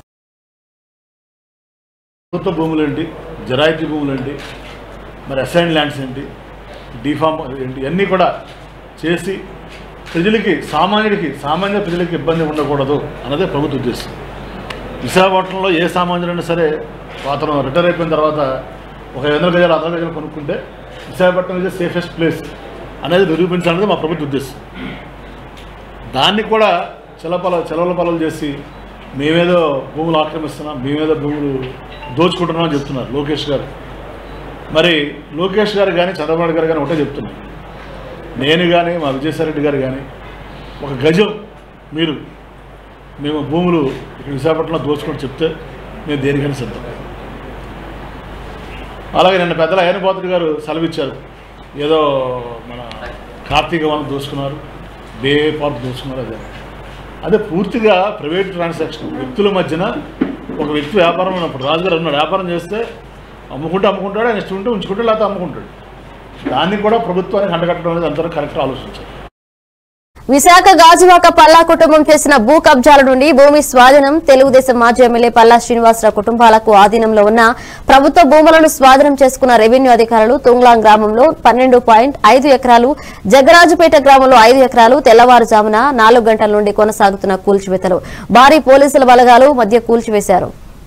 ప్రభుత్వ భూములు ఏంటి జరాయితీ భూములు ఏంటి మరి అసైన్ ల్యాండ్స్ ఏంటి డిఫామ్ ఏంటి ఇవన్నీ కూడా చేసి ప్రజలకి సామాన్యుడికి సామాన్య ప్రజలకి ఇబ్బంది ఉండకూడదు అన్నదే ప్రభుత్వ ఉద్దేశం విశాఖపట్నంలో ఏ సామాన్యుడైనా సరే అతను రిటైర్ అయిపోయిన తర్వాత ఒక ఐదు వందల గజాలు వందల గజాలు కొనుక్కుంటే విశాఖపట్నం ఇస్ సేఫెస్ట్ ప్లేస్ అనేది నిరూపించాలనేది మా ప్రభుత్వ ఉద్దేశం దాన్ని కూడా చిలపల చిలవల పలలు చేసి మేమేదో భూములు ఆక్రమిస్తున్నాం మేమేదో భూములు దోచుకుంటున్నాం అని చెప్తున్నారు లోకేష్ గారు మరి లోకేష్ గారు కానీ చంద్రబాబు నాయుడు గారు కానీ ఒకటే చెప్తున్నారు నేను కానీ మా విజయసాయిరెడ్డి గారు కానీ ఒక గజం మీరు మేము భూములు ఇక్కడ విశాఖపట్నంలో దోచుకొని చెప్తే మేము దేనికైనా సిద్ధం అలాగే నిన్న పెద్దల అయ్యనపాత్రుడు గారు సెలవిచ్చారు ఏదో మన కార్తీక వనం దోచుకున్నారు బే పార్క్ దోచుకున్నారు అదే అదే పూర్తిగా ప్రైవేట్ ట్రాన్సాక్షన్ వ్యక్తుల మధ్యన ఒక వ్యక్తి వ్యాపారం ఉన్నప్పుడు రాజుగారు అన్నాడు వ్యాపారం చేస్తే అమ్ముకుంటే అమ్ముకుంటాడు ఆయన ఇష్టం ఉంటే ఉంచుకుంటే లేకపోతే అమ్ముకుంటాడు దాన్ని కూడా ప్రభుత్వానికి అండగట్టడం అనేది అందరూ కరెక్ట్ ఆలోచించారు విశాఖ గాజువాక పల్లా కుటుంబం చేసిన భూ కబ్జాల నుండి భూమి స్వాధీనం తెలుగుదేశం మాజీ ఎమ్మెల్యే పల్లా శ్రీనివాసరావు కుటుంబాలకు ఆధీనంలో ఉన్న ప్రభుత్వ భూములను స్వాధీనం చేసుకున్న రెవెన్యూ అధికారులు తుంగ్లాంగ్ గ్రామంలో పన్నెండు పాయింట్ ఐదు ఎకరాలు జగరాజుపేట గ్రామంలో ఐదు ఎకరాలు తెల్లవారుజామున నాలుగు గంటల నుండి కొనసాగుతున్న కూల్చివేతలు భారీ పోలీసుల బలగాలు మధ్య కూల్చివేశారు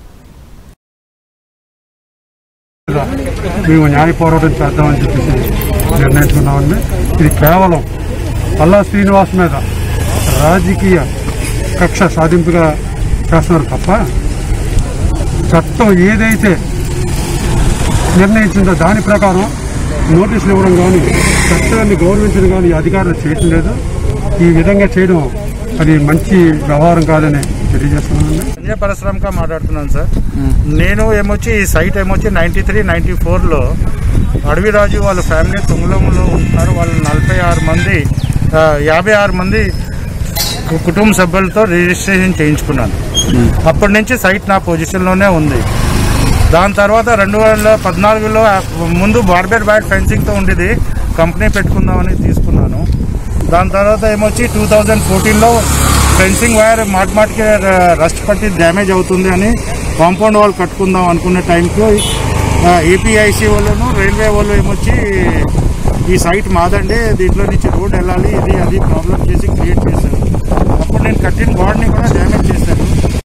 మేము న్యాయ పోరాటం చేద్దామని చెప్పేసి నిర్ణయించుకున్నామండి ఇది కేవలం పల్లా శ్రీనివాస్ మీద రాజకీయ కక్ష సాధింపుగా చేస్తున్నారు తప్ప చట్టం ఏదైతే నిర్ణయించిందో దాని ప్రకారం నోటీసులు ఇవ్వడం కానీ చట్టాన్ని గౌరవించడం కానీ ఈ అధికారులు చేయటం లేదు ఈ విధంగా చేయడం అది మంచి వ్యవహారం కాదని తెలియజేస్తున్నానండి సంజయ్ పరశురామ్గా మాట్లాడుతున్నాను సార్ నేను ఏమొచ్చి ఈ సైట్ ఏమొచ్చి నైంటీ త్రీ నైంటీ ఫోర్లో అడవిరాజు వాళ్ళ ఫ్యామిలీ తుంగలంలో ఉంటున్నారు వాళ్ళు నలభై ఆరు మంది ఆ, యాభై ఆరు మంది కు- కుటుంబ సభ్యులతో రిజిస్ట్రేషన్ చేయించుకున్నాను అప్పటి నుంచి సైట్ నా పొజిషన్లోనే ఉంది దాని తర్వాత రెండు వేల పద్నాలుగులో ముందు బార్బెట్ బ్యాట్ ఫెన్సింగ్తో ఉండేది కంపెనీ పెట్టుకుందామని తీసుకున్నాను దాని తర్వాత ఏమొచ్చి టూ థౌజండ్ ఫోర్టీన్లో ఫెన్సింగ్ వైర్ మాటి మాటికి రస్ట్ పట్టి డ్యామేజ్ అవుతుంది అని కాంపౌండ్ వాల్ కట్టుకుందాం అనుకునే టైంకి ఏపీఐసి వాళ్ళను రైల్వే వాళ్ళు ఏమొచ్చి ఈ సైట్ మాదండి దీంట్లో నుంచి రోడ్ వెళ్ళాలి ఇది అది ప్రాబ్లం చేసి క్రియేట్ చేశారు అప్పుడు నేను కట్టిన గోడని కూడా డ్యామేజ్ చేశాను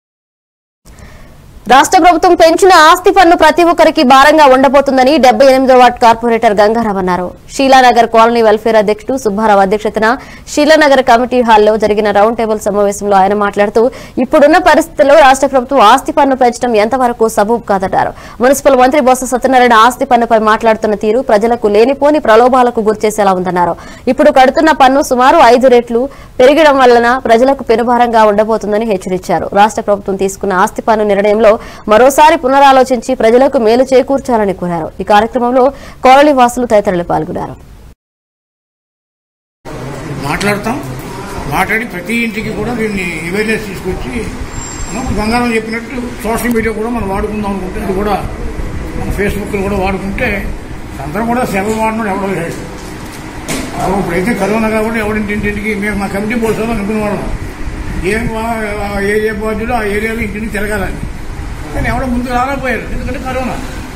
రాష్ట్ర ప్రభుత్వం పెంచిన ఆస్తి పన్ను ప్రతి ఒక్కరికి భారంగా ఉండబోతుందని డెబ్బై ఎనిమిదో వార్డ్ కార్పొరేటర్ గంగారావు అన్నారు షీలానగర్ కాలనీ వెల్ఫేర్ అధ్యక్షుడు సుబ్బారావు అధ్యక్షతన షీలానగర్ కమిటీ హాల్లో జరిగిన రౌండ్ టేబుల్ సమావేశంలో ఆయన మాట్లాడుతూ ఇప్పుడున్న పరిస్థితుల్లో రాష్ట్ర ప్రభుత్వం ఆస్తి పన్ను పెంచడం ఎంతవరకు సబూబ్ కాదన్నారు మున్సిపల్ మంత్రి బొత్స సత్యనారాయణ ఆస్తి పన్నుపై మాట్లాడుతున్న తీరు ప్రజలకు లేనిపోని ప్రలోభాలకు గురిచేసేలా ఉందన్నారు ఇప్పుడు కడుతున్న పన్ను సుమారు ఐదు రెట్లు పెరగడం వలన ప్రజలకు పెనుభారంగా ఉండబోతుందని హెచ్చరించారు రాష్ట్ర ప్రభుత్వం తీసుకున్న ఆస్తి పన్ను నిర్ణయంలో మరోసారి పునరాలోచించి ప్రజలకు మేలు చేకూర్చాలని కోరారు ఈ కార్యక్రమంలో కాలనీ వాసులు తదితరులు పాల్గొన్నారు మాట్లాడతాం మాట్లాడి ప్రతి ఇంటికి కూడా దీన్ని అవేర్నెస్ తీసుకొచ్చి మనం గంగారం చెప్పినట్టు సోషల్ మీడియా కూడా మనం వాడుకుందాం అనుకుంటే అది కూడా మన ఫేస్బుక్లో కూడా వాడుకుంటే అందరం కూడా సెలవు వాడడం ఎవడో లేదు అప్పుడు ఇప్పుడైతే కరోనా కాబట్టి ఎవడింటింటికి మేము మా కమిటీ పోతాం అనుకునే వాళ్ళం ఏం వా- ఆ ఏరియా బాధ్యులు ఆ ఏరియాలో ఇంటిని తిరగాలని కానీ ఎవడో ముందు రాలేకపోయారు ఎందుకంటే కరోనా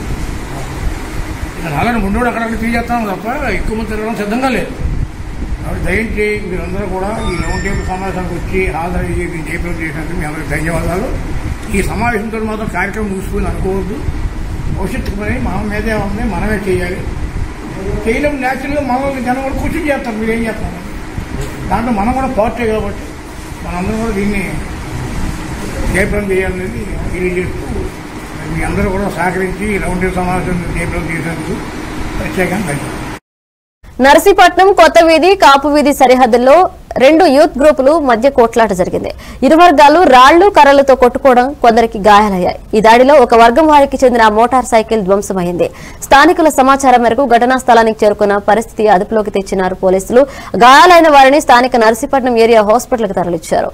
రాలని ముందు అక్కడక్కడ తీసేస్తాం తప్ప ఎక్కువ మంది తిరగడం సిద్ధంగా లేదు కాబట్టి దయించి మీరందరూ కూడా ఈ రౌండ్ టేబుల్ సమావేశానికి వచ్చి హాజరయ్యి దీన్ని జయప్రదం చేసినందుకు మీ అందరికీ ధన్యవాదాలు ఈ సమావేశంతో మాత్రం కార్యక్రమం ముగిసిపోయింది అనుకోవద్దు భవిష్యత్తు పని మన మీదే ఉంది మనమే చేయాలి చేయలేము న్యాచురల్గా మనల్ని జనం కూడా క్వశ్చన్ చేస్తారు మీరు ఏం చేస్తారు దాంట్లో మనం కూడా పార్టీ కాబట్టి మనందరం కూడా దీన్ని జయప్రదం చేయాలనేది తెలియజేస్తూ మీ అందరూ కూడా సహకరించి ఈ రౌండ్ సమావేశం జయప్రదం చేసేందుకు ప్రత్యేకంగా ధన్యవాదాలు నర్సీపట్నం కొత్త వీధి కాపు వీధి సరిహద్దుల్లో రెండు యూత్ గ్రూపులు మధ్య కోట్లాట జరిగింది ఇరు వర్గాలు రాళ్లు కర్రలతో కొట్టుకోవడం కొందరికి గాయాలయ్యాయి ఈ దాడిలో ఒక వర్గం వారికి చెందిన మోటార్ సైకిల్ ధ్వంసమైంది స్థానికుల సమాచారం మేరకు ఘటనా స్థలానికి చేరుకున్న పరిస్థితి అదుపులోకి తెచ్చినారు పోలీసులు గాయాలైన వారిని స్థానిక నర్సీపట్నం ఏరియా హాస్పిటల్కి తరలించారు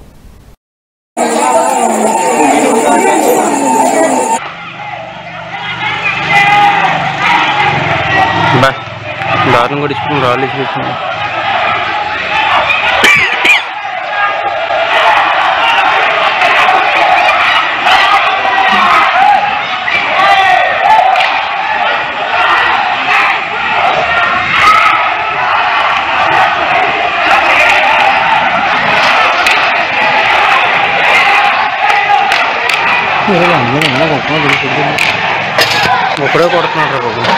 బా దారుణం కూడా ఇచ్చుకుని రాళ్ళు ఇచ్చుకున్నాం ఒకడే కొడుతున్నాడు రా బాబు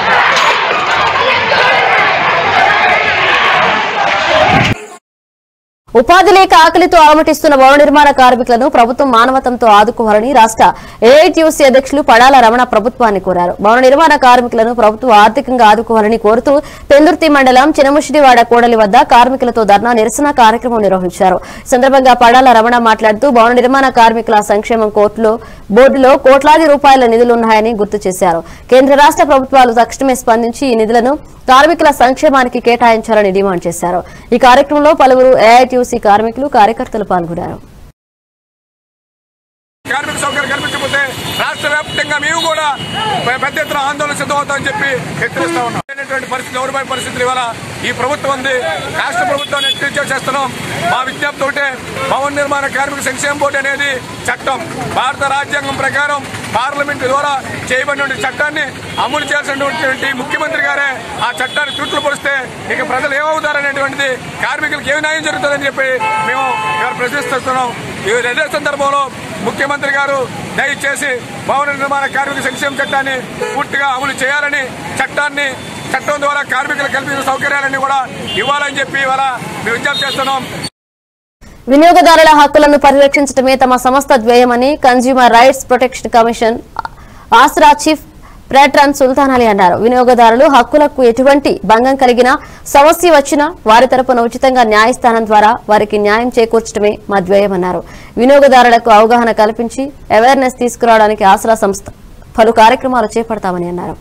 ఉపాధి లేక ఆకలితో అలమటిస్తున్న భవన నిర్మాణ కార్మికులను ప్రభుత్వం మానవతంతో ఆదుకోవాలని రాష్ట్ర ఏఐటీయూసీ అధ్యక్షులు పడాల రమణ ప్రభుత్వాన్ని కోరారు భవన నిర్మాణ కార్మికులను ప్రభుత్వం ఆర్థికంగా ఆదుకోవాలని కోరుతూ పెందుర్తి మండలం చినముషిడివాడ కూడలి వద్ద కార్మికులతో ధర్నా నిరసన కార్యక్రమం నిర్వహించారు ఈ సందర్భంగా పడాల రమణ మాట్లాడుతూ భవన నిర్మాణ కార్మికుల సంక్షేమం కోర్టులో బోర్డులో కోట్లాది రూపాయల నిధులున్నాయని గుర్తు చేశారు కేంద్ర రాష్ట్ర ప్రభుత్వాలు తక్షణమే స్పందించి ఈ నిధులను కార్మికుల సంక్షేమానికి కేటాయించాలని డిమాండ్ చేశారు ఈ కార్యక్రమంలో పలువురు ఏఐటీయూసీ కార్మికులు కార్యకర్తలు పాల్గొన్నారు కార్మిక సౌకర్యం కల్పించకపోతే రాష్ట్ర వ్యాప్తంగా మేము కూడా పె- పెద్ద ఎత్తున ఆందోళన సిద్ధమవుతామని చెప్పి హెచ్చరిస్తా ఉన్నాం లేనటువంటి పరిస్థితి దౌర్భాగ్య పరిస్థితులు ఇవాళ ఈ ప్రభుత్వం ఉంది రాష్ట్ర ప్రభుత్వాన్ని హెచ్చరించే చేస్తున్నాం మా విజ్ఞప్తి ఒకటే భవన నిర్మాణ కార్మిక సంక్షేమ బోర్డు అనేది చట్టం భారత రాజ్యాంగం ప్రకారం పార్లమెంటు ద్వారా చేయబడిన చట్టాన్ని అమలు చేయాల్సినటువంటి ముఖ్యమంత్రి గారే ఆ చట్టాన్ని తుట్లు పొడిస్తే ఇక ప్రజలు ఏమవుతారనేటువంటిది కార్మికులకు ఏమి న్యాయం జరుగుతుందని చెప్పి మేము ఇవాళ ప్రశ్నిస్తున్నాం ఈ ఇదే సందర్భంలో ముఖ్యమంత్రి గారు దయచేసి భవన నిర్మాణ కార్మిక సంక్షేమ చట్టాన్ని పూర్తిగా అమలు చేయాలని చట్టాన్ని చట్టం ద్వారా కార్మికులకు కల్పించిన సౌకర్యాలన్నీ కూడా ఇవ్వాలని చెప్పి ఇవాళ మేము విజ్ఞప్తి చేస్తున్నాం వినియోగదారుల హక్కులను పరిరక్షించడమే తమ సంస్థ ధ్యేయమని consumer rights protection commission Aasara chief patron Sultan Ali అన్నారు వినియోగదారులు హక్కులకు ఎటువంటి భంగం కలిగినా సమస్య వచ్చినా వారి తరపున ఉచితంగా న్యాయస్థానం ద్వారా వారికి న్యాయం చేకూర్చడమే మా ధ్యేయమన్నారు వినియోగదారులకు అవగాహన కల్పించి అవేర్నెస్ తీసుకురావడానికి ఆసరా సంస్థ పలు కార్యక్రమాలు చేపడతామని అన్నారు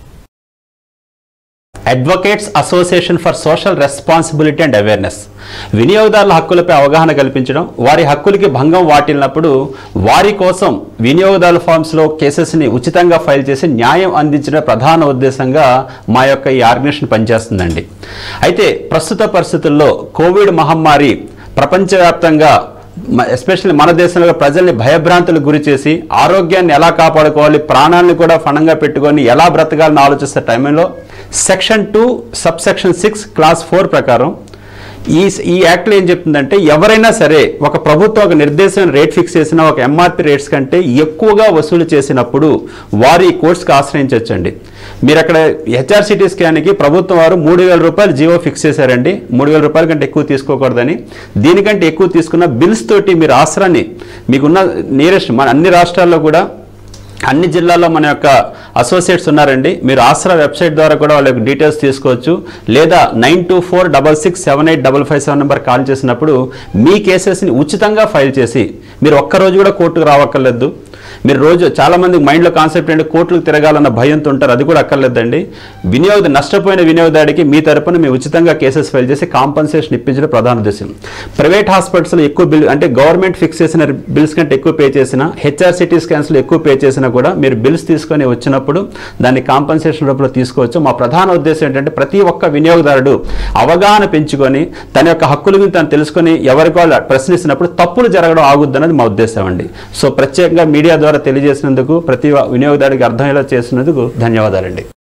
advocates association for social responsibility and awareness వినియోగదారుల హక్కులపై అవగాహన కల్పించడం వారి హక్కులకి భంగం వాటిల్లినప్పుడు వారి కోసం వినియోగదారుల ఫార్మ్స్లో కేసెస్ని ఉచితంగా ఫైల్ చేసి న్యాయం అందించడం ప్రధాన ఉద్దేశంగా మా యొక్క ఈ ఆర్గనైజేషన్ పనిచేస్తుందండి అయితే ప్రస్తుత పరిస్థితుల్లో కోవిడ్ మహమ్మారి ప్రపంచవ్యాప్తంగా ఎస్పెషల్లీ మన దేశంలో ప్రజల్ని భయభ్రాంతులకు గురి చేసి ఆరోగ్యాన్ని ఎలా కాపాడుకోవాలి ప్రాణాలను కూడా ఫణంగా పెట్టుకొని ఎలా బ్రతకాలని ఆలోచిస్తే టైంలో section two sub section six clause four ప్రకారం ఈ ఈ యాక్ట్లో ఏం చెప్తుందంటే ఎవరైనా సరే ఒక ప్రభుత్వం ఒక నిర్దేశమైన రేట్ ఫిక్స్ చేసిన ఒక ఎంఆర్పి రేట్స్ కంటే ఎక్కువగా వసూలు చేసినప్పుడు వారు ఈ కోర్ట్స్కి ఆశ్రయించవచ్చండి మీరు అక్కడ హెచ్ఆర్సిటీ స్కాన్కి ప్రభుత్వం వారు మూడు వేల రూపాయలు జీవో ఫిక్స్ చేశారండి మూడు వేల రూపాయల కంటే ఎక్కువ తీసుకోకూడదని దీనికంటే ఎక్కువ తీసుకున్న బిల్స్ తోటి మీరు ఆసరాన్ని మీకున్న నియరెస్ట్ మన అన్ని రాష్ట్రాల్లో కూడా అన్ని జిల్లాల్లో మన యొక్క అసోసియేట్స్ ఉన్నారండి మీరు ఆసరా వెబ్సైట్ ద్వారా కూడా వాళ్ళ యొక్క డీటెయిల్స్ తీసుకోవచ్చు లేదా nine two four double six seven eight double five seven number call చేసినప్పుడు మీ కేసెస్ని ఉచితంగా ఫైల్ చేసి మీరు ఒక్కరోజు కూడా కోర్టుకు రావక్కర్లేదు మీరు రోజు చాలా మంది మైండ్లో కాన్సెప్ట్ ఏంటి కోర్టులకు తిరగాలన్న భయంతో ఉంటారు అది కూడా అక్కర్లేదండి వినియోగ నష్టపోయిన వినియోగదారుడికి మీ తరపున మేము ఉచితంగా కేసెస్ ఫైల్ చేసి కాంపన్సేషన్ ఇప్పించడం ప్రధాన ఉద్దేశం ప్రైవేట్ హాస్పిటల్స్లో ఎక్కువ బిల్ అంటే గవర్నమెంట్ ఫిక్స్ చేసిన బిల్స్ కంటే ఎక్కువ పే చేసిన హెచ్ఆర్సిటీ స్కాన్స్లో ఎక్కువ పే చేసినా కూడా మీరు బిల్స్ తీసుకొని వచ్చినప్పుడు దాన్ని కాంపన్సేషన్ రూపంలో తీసుకోవచ్చు మా ప్రధాన ఉద్దేశం ఏంటంటే ప్రతి ఒక్క వినియోగదారుడు అవగాహన పెంచుకొని తన యొక్క హక్కుల గురించి తను తెలుసుకొని ఎవరికి వాళ్ళు ప్రశ్నిస్తున్నప్పుడు తప్పులు జరగడం ఆగుద్దన్నది మా ఉద్దేశం అండి సో ప్రత్యేకంగా మీడియా ద్వారా తెలియజేసినందుకు ప్రతి వినియోగదారుడికి అర్థమయ్యేలా చేసినందుకు ధన్యవాదాలండి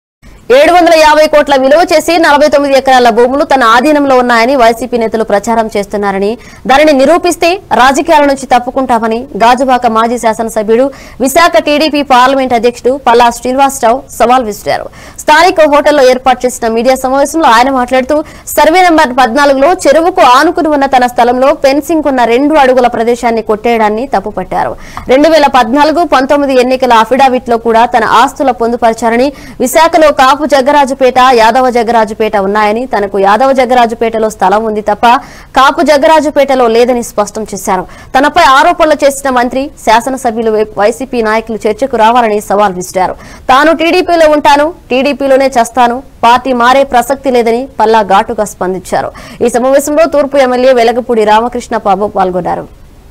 ఏడు వందల యాభై కోట్ల విలువ చేసి నలభై తొమ్మిది ఎకరాల భూములు తన ఆధీనంలో ఉన్నాయని వైసీపీ నేతలు ప్రచారం చేస్తున్నారని దానిని నిరూపిస్తే రాజకీయాల నుంచి తప్పుకుంటామని గాజువాక మాజీ శాసనసభ్యుడు విశాఖ టీడీపీ పార్లమెంట్ అధ్యక్షుడు పల్లా శ్రీనివాసరావు సవాల్ విసిరారు స్థానిక హోటల్లో ఏర్పాటు చేసిన మీడియా సమావేశంలో ఆయన మాట్లాడుతూ సర్వే నెంబర్ పద్నాలుగులో చెరువుకు ఆనుకుని ఉన్న తన స్థలంలో ఫెన్సింగ్ ఉన్న రెండు అడుగుల ప్రదేశాన్ని కొట్టేయడాన్ని తప్పుపట్టారు రెండు వేల పద్నాలుగు పంతొమ్మిది ఎన్నికల అఫిడవిట్ లో కూడా తన ఆస్తుల పొందుపరిచారని విశాఖలో కాపు జగ్గరాజుపేట యాదవ జగ్గరాజుపేట ఉన్నాయని తనకు యాదవ జగ్గరాజుపేటలో స్థలం ఉంది తప్ప కాపు జగ్గరాజుపేటలో లేదని స్పష్టం చేశారు తనపై ఆరోపణలు చేసిన మంత్రి శాసనసభ్యులు వై- వైసీపీ నాయకులు చర్చకు రావాలని సవాల్ విసిరారు తాను టీడీపీలో ఉంటాను టీడీపీలోనే చేస్తాను పార్టీ మారే ప్రసక్తి లేదని పల్లా ఘాటుగా స్పందించారు ఈ సమావేశంలో తూర్పు ఎమ్మెల్యే వెలగపూడి రామకృష్ణ బాబు పాల్గొన్నారు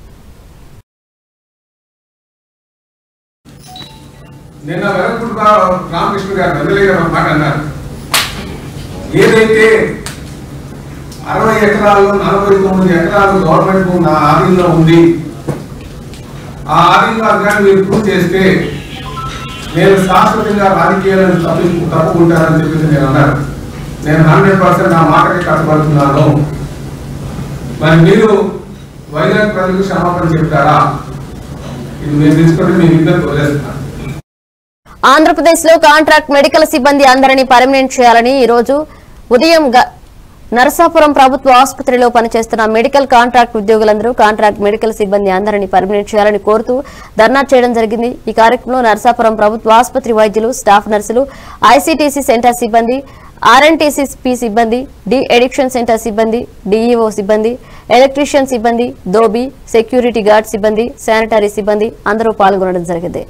నిన్న వెలపూడి రామకృష్ణ గారు ఎమ్మెల్యే గారు ఒక మాట అన్నారు ఏదైతే అరవై ఎకరాలు నలభై తొమ్మిది ఎకరాలు గవర్నమెంట్ భూమి నా ఆధీనంలో ఉంది ఆ ఆధీనంలో కానీ మీరు ప్రూవ్ చేస్తే నేను శాశ్వతంగా రాజకీయాలను తప్పు తప్పుకుంటానని చెప్పేసి నేను అన్నాను నేను హండ్రెడ్ పర్సెంట్ నా మాటకి కట్టుబడుతున్నాను మరి మీరు వైజాగ్ ప్రజలకు క్షమాపణ చెప్తారా ఇది మీరు తీసుకుంటే మీ ఇద్దరు వదిలేస్తున్నాను ఆంధ్రప్రదేశ్ లో కాంట్రాక్ట్ మెడికల్ సిబ్బంది అందరినీ పర్మనెంట్ చేయాలని ఈ రోజు ఉదయం గ- నరసాపురం ప్రభుత్వ ఆసుపత్రిలో పనిచేస్తున్న మెడికల్ కాంట్రాక్ట్ ఉద్యోగులందరూ కాంట్రాక్ట్ మెడికల్ సిబ్బంది అందరినీ పర్మనెంట్ చేయాలని కోరుతూ ధర్నా చేయడం జరిగింది ఈ కార్యక్రమంలో నరసాపురం ప్రభుత్వ ఆసుపత్రి వైద్యులు స్టాఫ్ నర్సులు ఐసీటీసీ సెంటర్ సిబ్బంది ఆర్ఎన్టీసీ సిబ్బంది డి ఎడిక్షన్ సెంటర్ సిబ్బంది డిఈఓ సిబ్బంది ఎలక్ట్రీషియన్ సిబ్బంది దోబీ సెక్యూరిటీ గార్డ్ సిబ్బంది శానిటరీ సిబ్బంది అందరూ పాల్గొనడం జరిగింది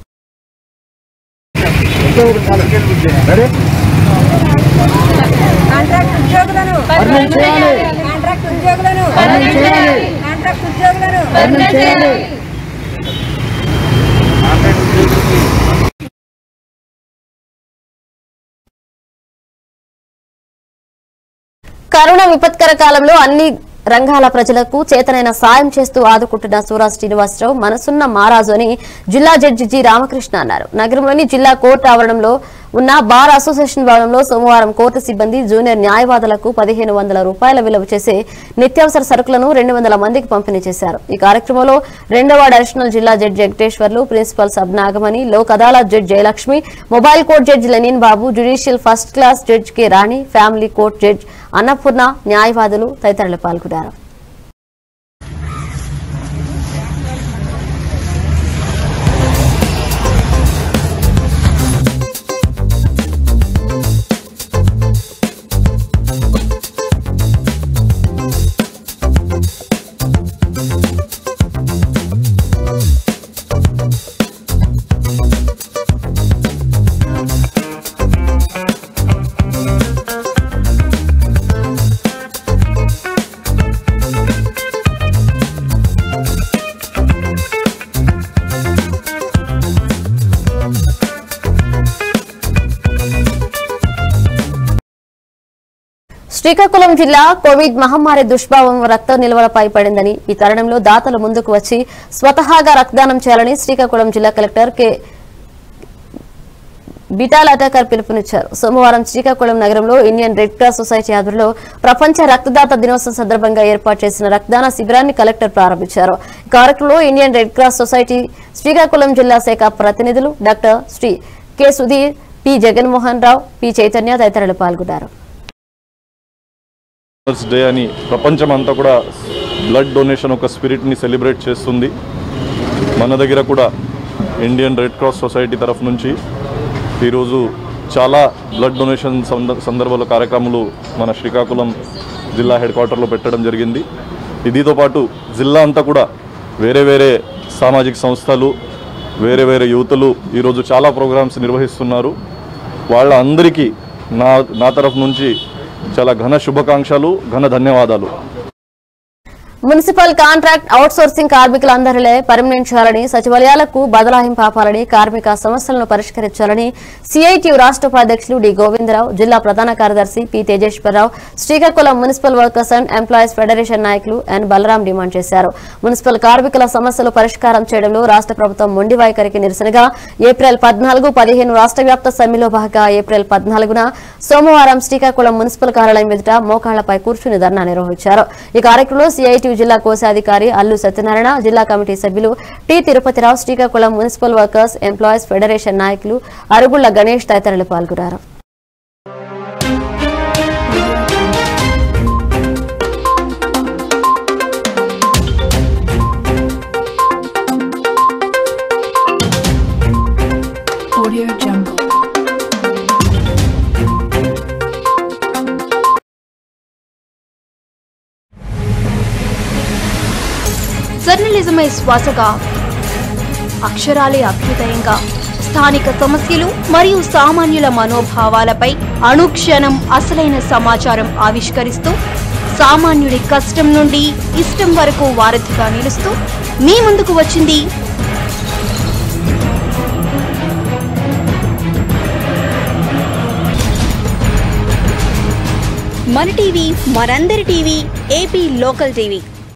కాంట్రాక్ట్ ఉద్యోగులను పర్మనెంట్ చేయాలి. కాంట్రాక్ట్ ఉద్యోగులను పర్మనెంట్ చేయాలి. కాంట్రాక్ట్ ఉద్యోగులను పర్మనెంట్ చేయాలి. కరోనా విపత్కర కాలంలో అన్ని రంగాల ప్రజలకు చేతనైన సాయం చేస్తూ ఆదుకుంటున్న సూరా శ్రీనివాసరావు మనసున్న మారాజు అని జిల్లా జడ్జి జి రామకృష్ణ అన్నారు నగరంలోని జిల్లా కోర్టు ఆవరణంలో ఉన్న బార్ అసోసియేషన్ భవనంలో సోమవారం కోర్టు సిబ్బంది జూనియర్ న్యాయవాదులకు పదిహేను వందల రూపాయల విలువ చేసే నిత్యావసర సరుకులను రెండు వందల మందికి పంపిణీ చేశారు ఈ కార్యక్రమంలో రెండవ అడిషనల్ జిల్లా judge Venkateswarlu principal sub Nagamani Lok Adalat judge Jayalakshmi mobile court judge Lenin Babu judicial first class judge K Rani family court judge Annapurna న్యాయవాదులు తదితరులు పాల్గొన్నారు శ్రీకాకుళం జిల్లా కోవిడ్ మహమ్మారి దుష్భావం రక్త నిల్వలపై పడిందని ఈ తరుణంలో దాతలు ముందుకు వచ్చి స్వతహాగా రక్తదానం చేయాలని శ్రీకాకుళం జిల్లా కలెక్టర్ కె బిటాల్ అటాకర్ పిలుపునిచ్చారు సోమవారం శ్రీకాకుళం నగరంలో ఇండియన్ రెడ్ క్రాస్ సొసైటీ ఆధ్వర్యంలో ప్రపంచ రక్తదాత దినోత్సవం సందర్భంగా ఏర్పాటు చేసిన రక్తదాన శిబిరాన్ని కలెక్టర్ ప్రారంభించారు ఈ కార్యక్రమంలో Indian Red Cross Society Srikakulam జిల్లా శాఖ ప్రతినిధులు doctor Shri K Sudheer P Jaganmohan Rao P Chaitanya తదితరులు పాల్గొన్నారు డోనర్స్ డే అని ప్రపంచం అంతా కూడా బ్లడ్ డొనేషన్ ఒక స్పిరిట్ని సెలబ్రేట్ చేస్తుంది మన దగ్గర కూడా ఇండియన్ రెడ్ క్రాస్ సొసైటీ తరఫు నుంచి ఈరోజు చాలా బ్లడ్ డొనేషన్ సంద సందర్భాల కార్యక్రమాలు మన శ్రీకాకుళం జిల్లా హెడ్ క్వార్టర్లో పెట్టడం జరిగింది దీంతో పాటు జిల్లా అంతా కూడా వేరే వేరే సామాజిక సంస్థలు వేరే వేరే యువతులు ఈరోజు చాలా ప్రోగ్రామ్స్ నిర్వహిస్తున్నారు వాళ్ళ అందరికీ నా నా తరఫు నుంచి చాలా ఘన శుభాకాంక్షలు ఘన ధన్యవాదాలు మున్సిపల్ కాంట్రాక్ట్ అవుట్సోర్సింగ్ కార్మికులందరిలే పర్మనెంట్ చేయాలని సచివాలయాలకు బదలాయింపు ఆపాలని కార్మిక సమస్యలను పరిష్కరించాలని సిఐటియు రాష్ట్ర ఉపాధ్యక్షులు డి గోవిందరావు జిల్లా ప్రధాన కార్యదర్శి P Tejeswararao Srikakulam municipal workers and employees federation నాయకులు ఎన్ బలరాం డిమాండ్ చేశారు మున్సిపల్ కార్మికుల సమస్యలు పరిష్కారం చేయడంలో రాష్ట్ర ప్రభుత్వం మొండి వైఖరికి నిరసనగా ఏప్రిల్ పద్నాలుగు పదిహేను రాష్ట్ర వ్యాప్త సమ్మెలో భాగంగా ఏప్రిల్ పద్నాలుగున సోమవారం శ్రీకాకుళం మున్సిపల్ కార్యాలయం ఎదుట మోకాళ్లపై కూర్చుని ధర్నా నిర్వహించారు ఈ కార్యక్రమంలో సిఐటి జిల్లా కోశాధికారి అల్లు సత్యనారాయణ జిల్లా కమిటీ సభ్యులు T Tirupatirao Srikakulam municipal workers employees federation నాయకులు అరుగుళ్ల గణేష్ తదితరులు పాల్గొన్నారు Audio Jungle. జర్నలిజమే శ్వాసగా అక్షరాలే అభ్యుదయంగా స్థానిక సమస్యలు మరియు సామాన్యుల మనోభావాలపై అనుక్షణం అసలైన సమాచారం ఆవిష్కరిస్తూ సామాన్యుడి కష్టం నుండి ఇష్టం వరకు వారధిగా నిలుస్తూ మీ ముందుకు వచ్చింది మన టీవీ మనందరి టీవీ ఏపీ లోకల్ టీవీ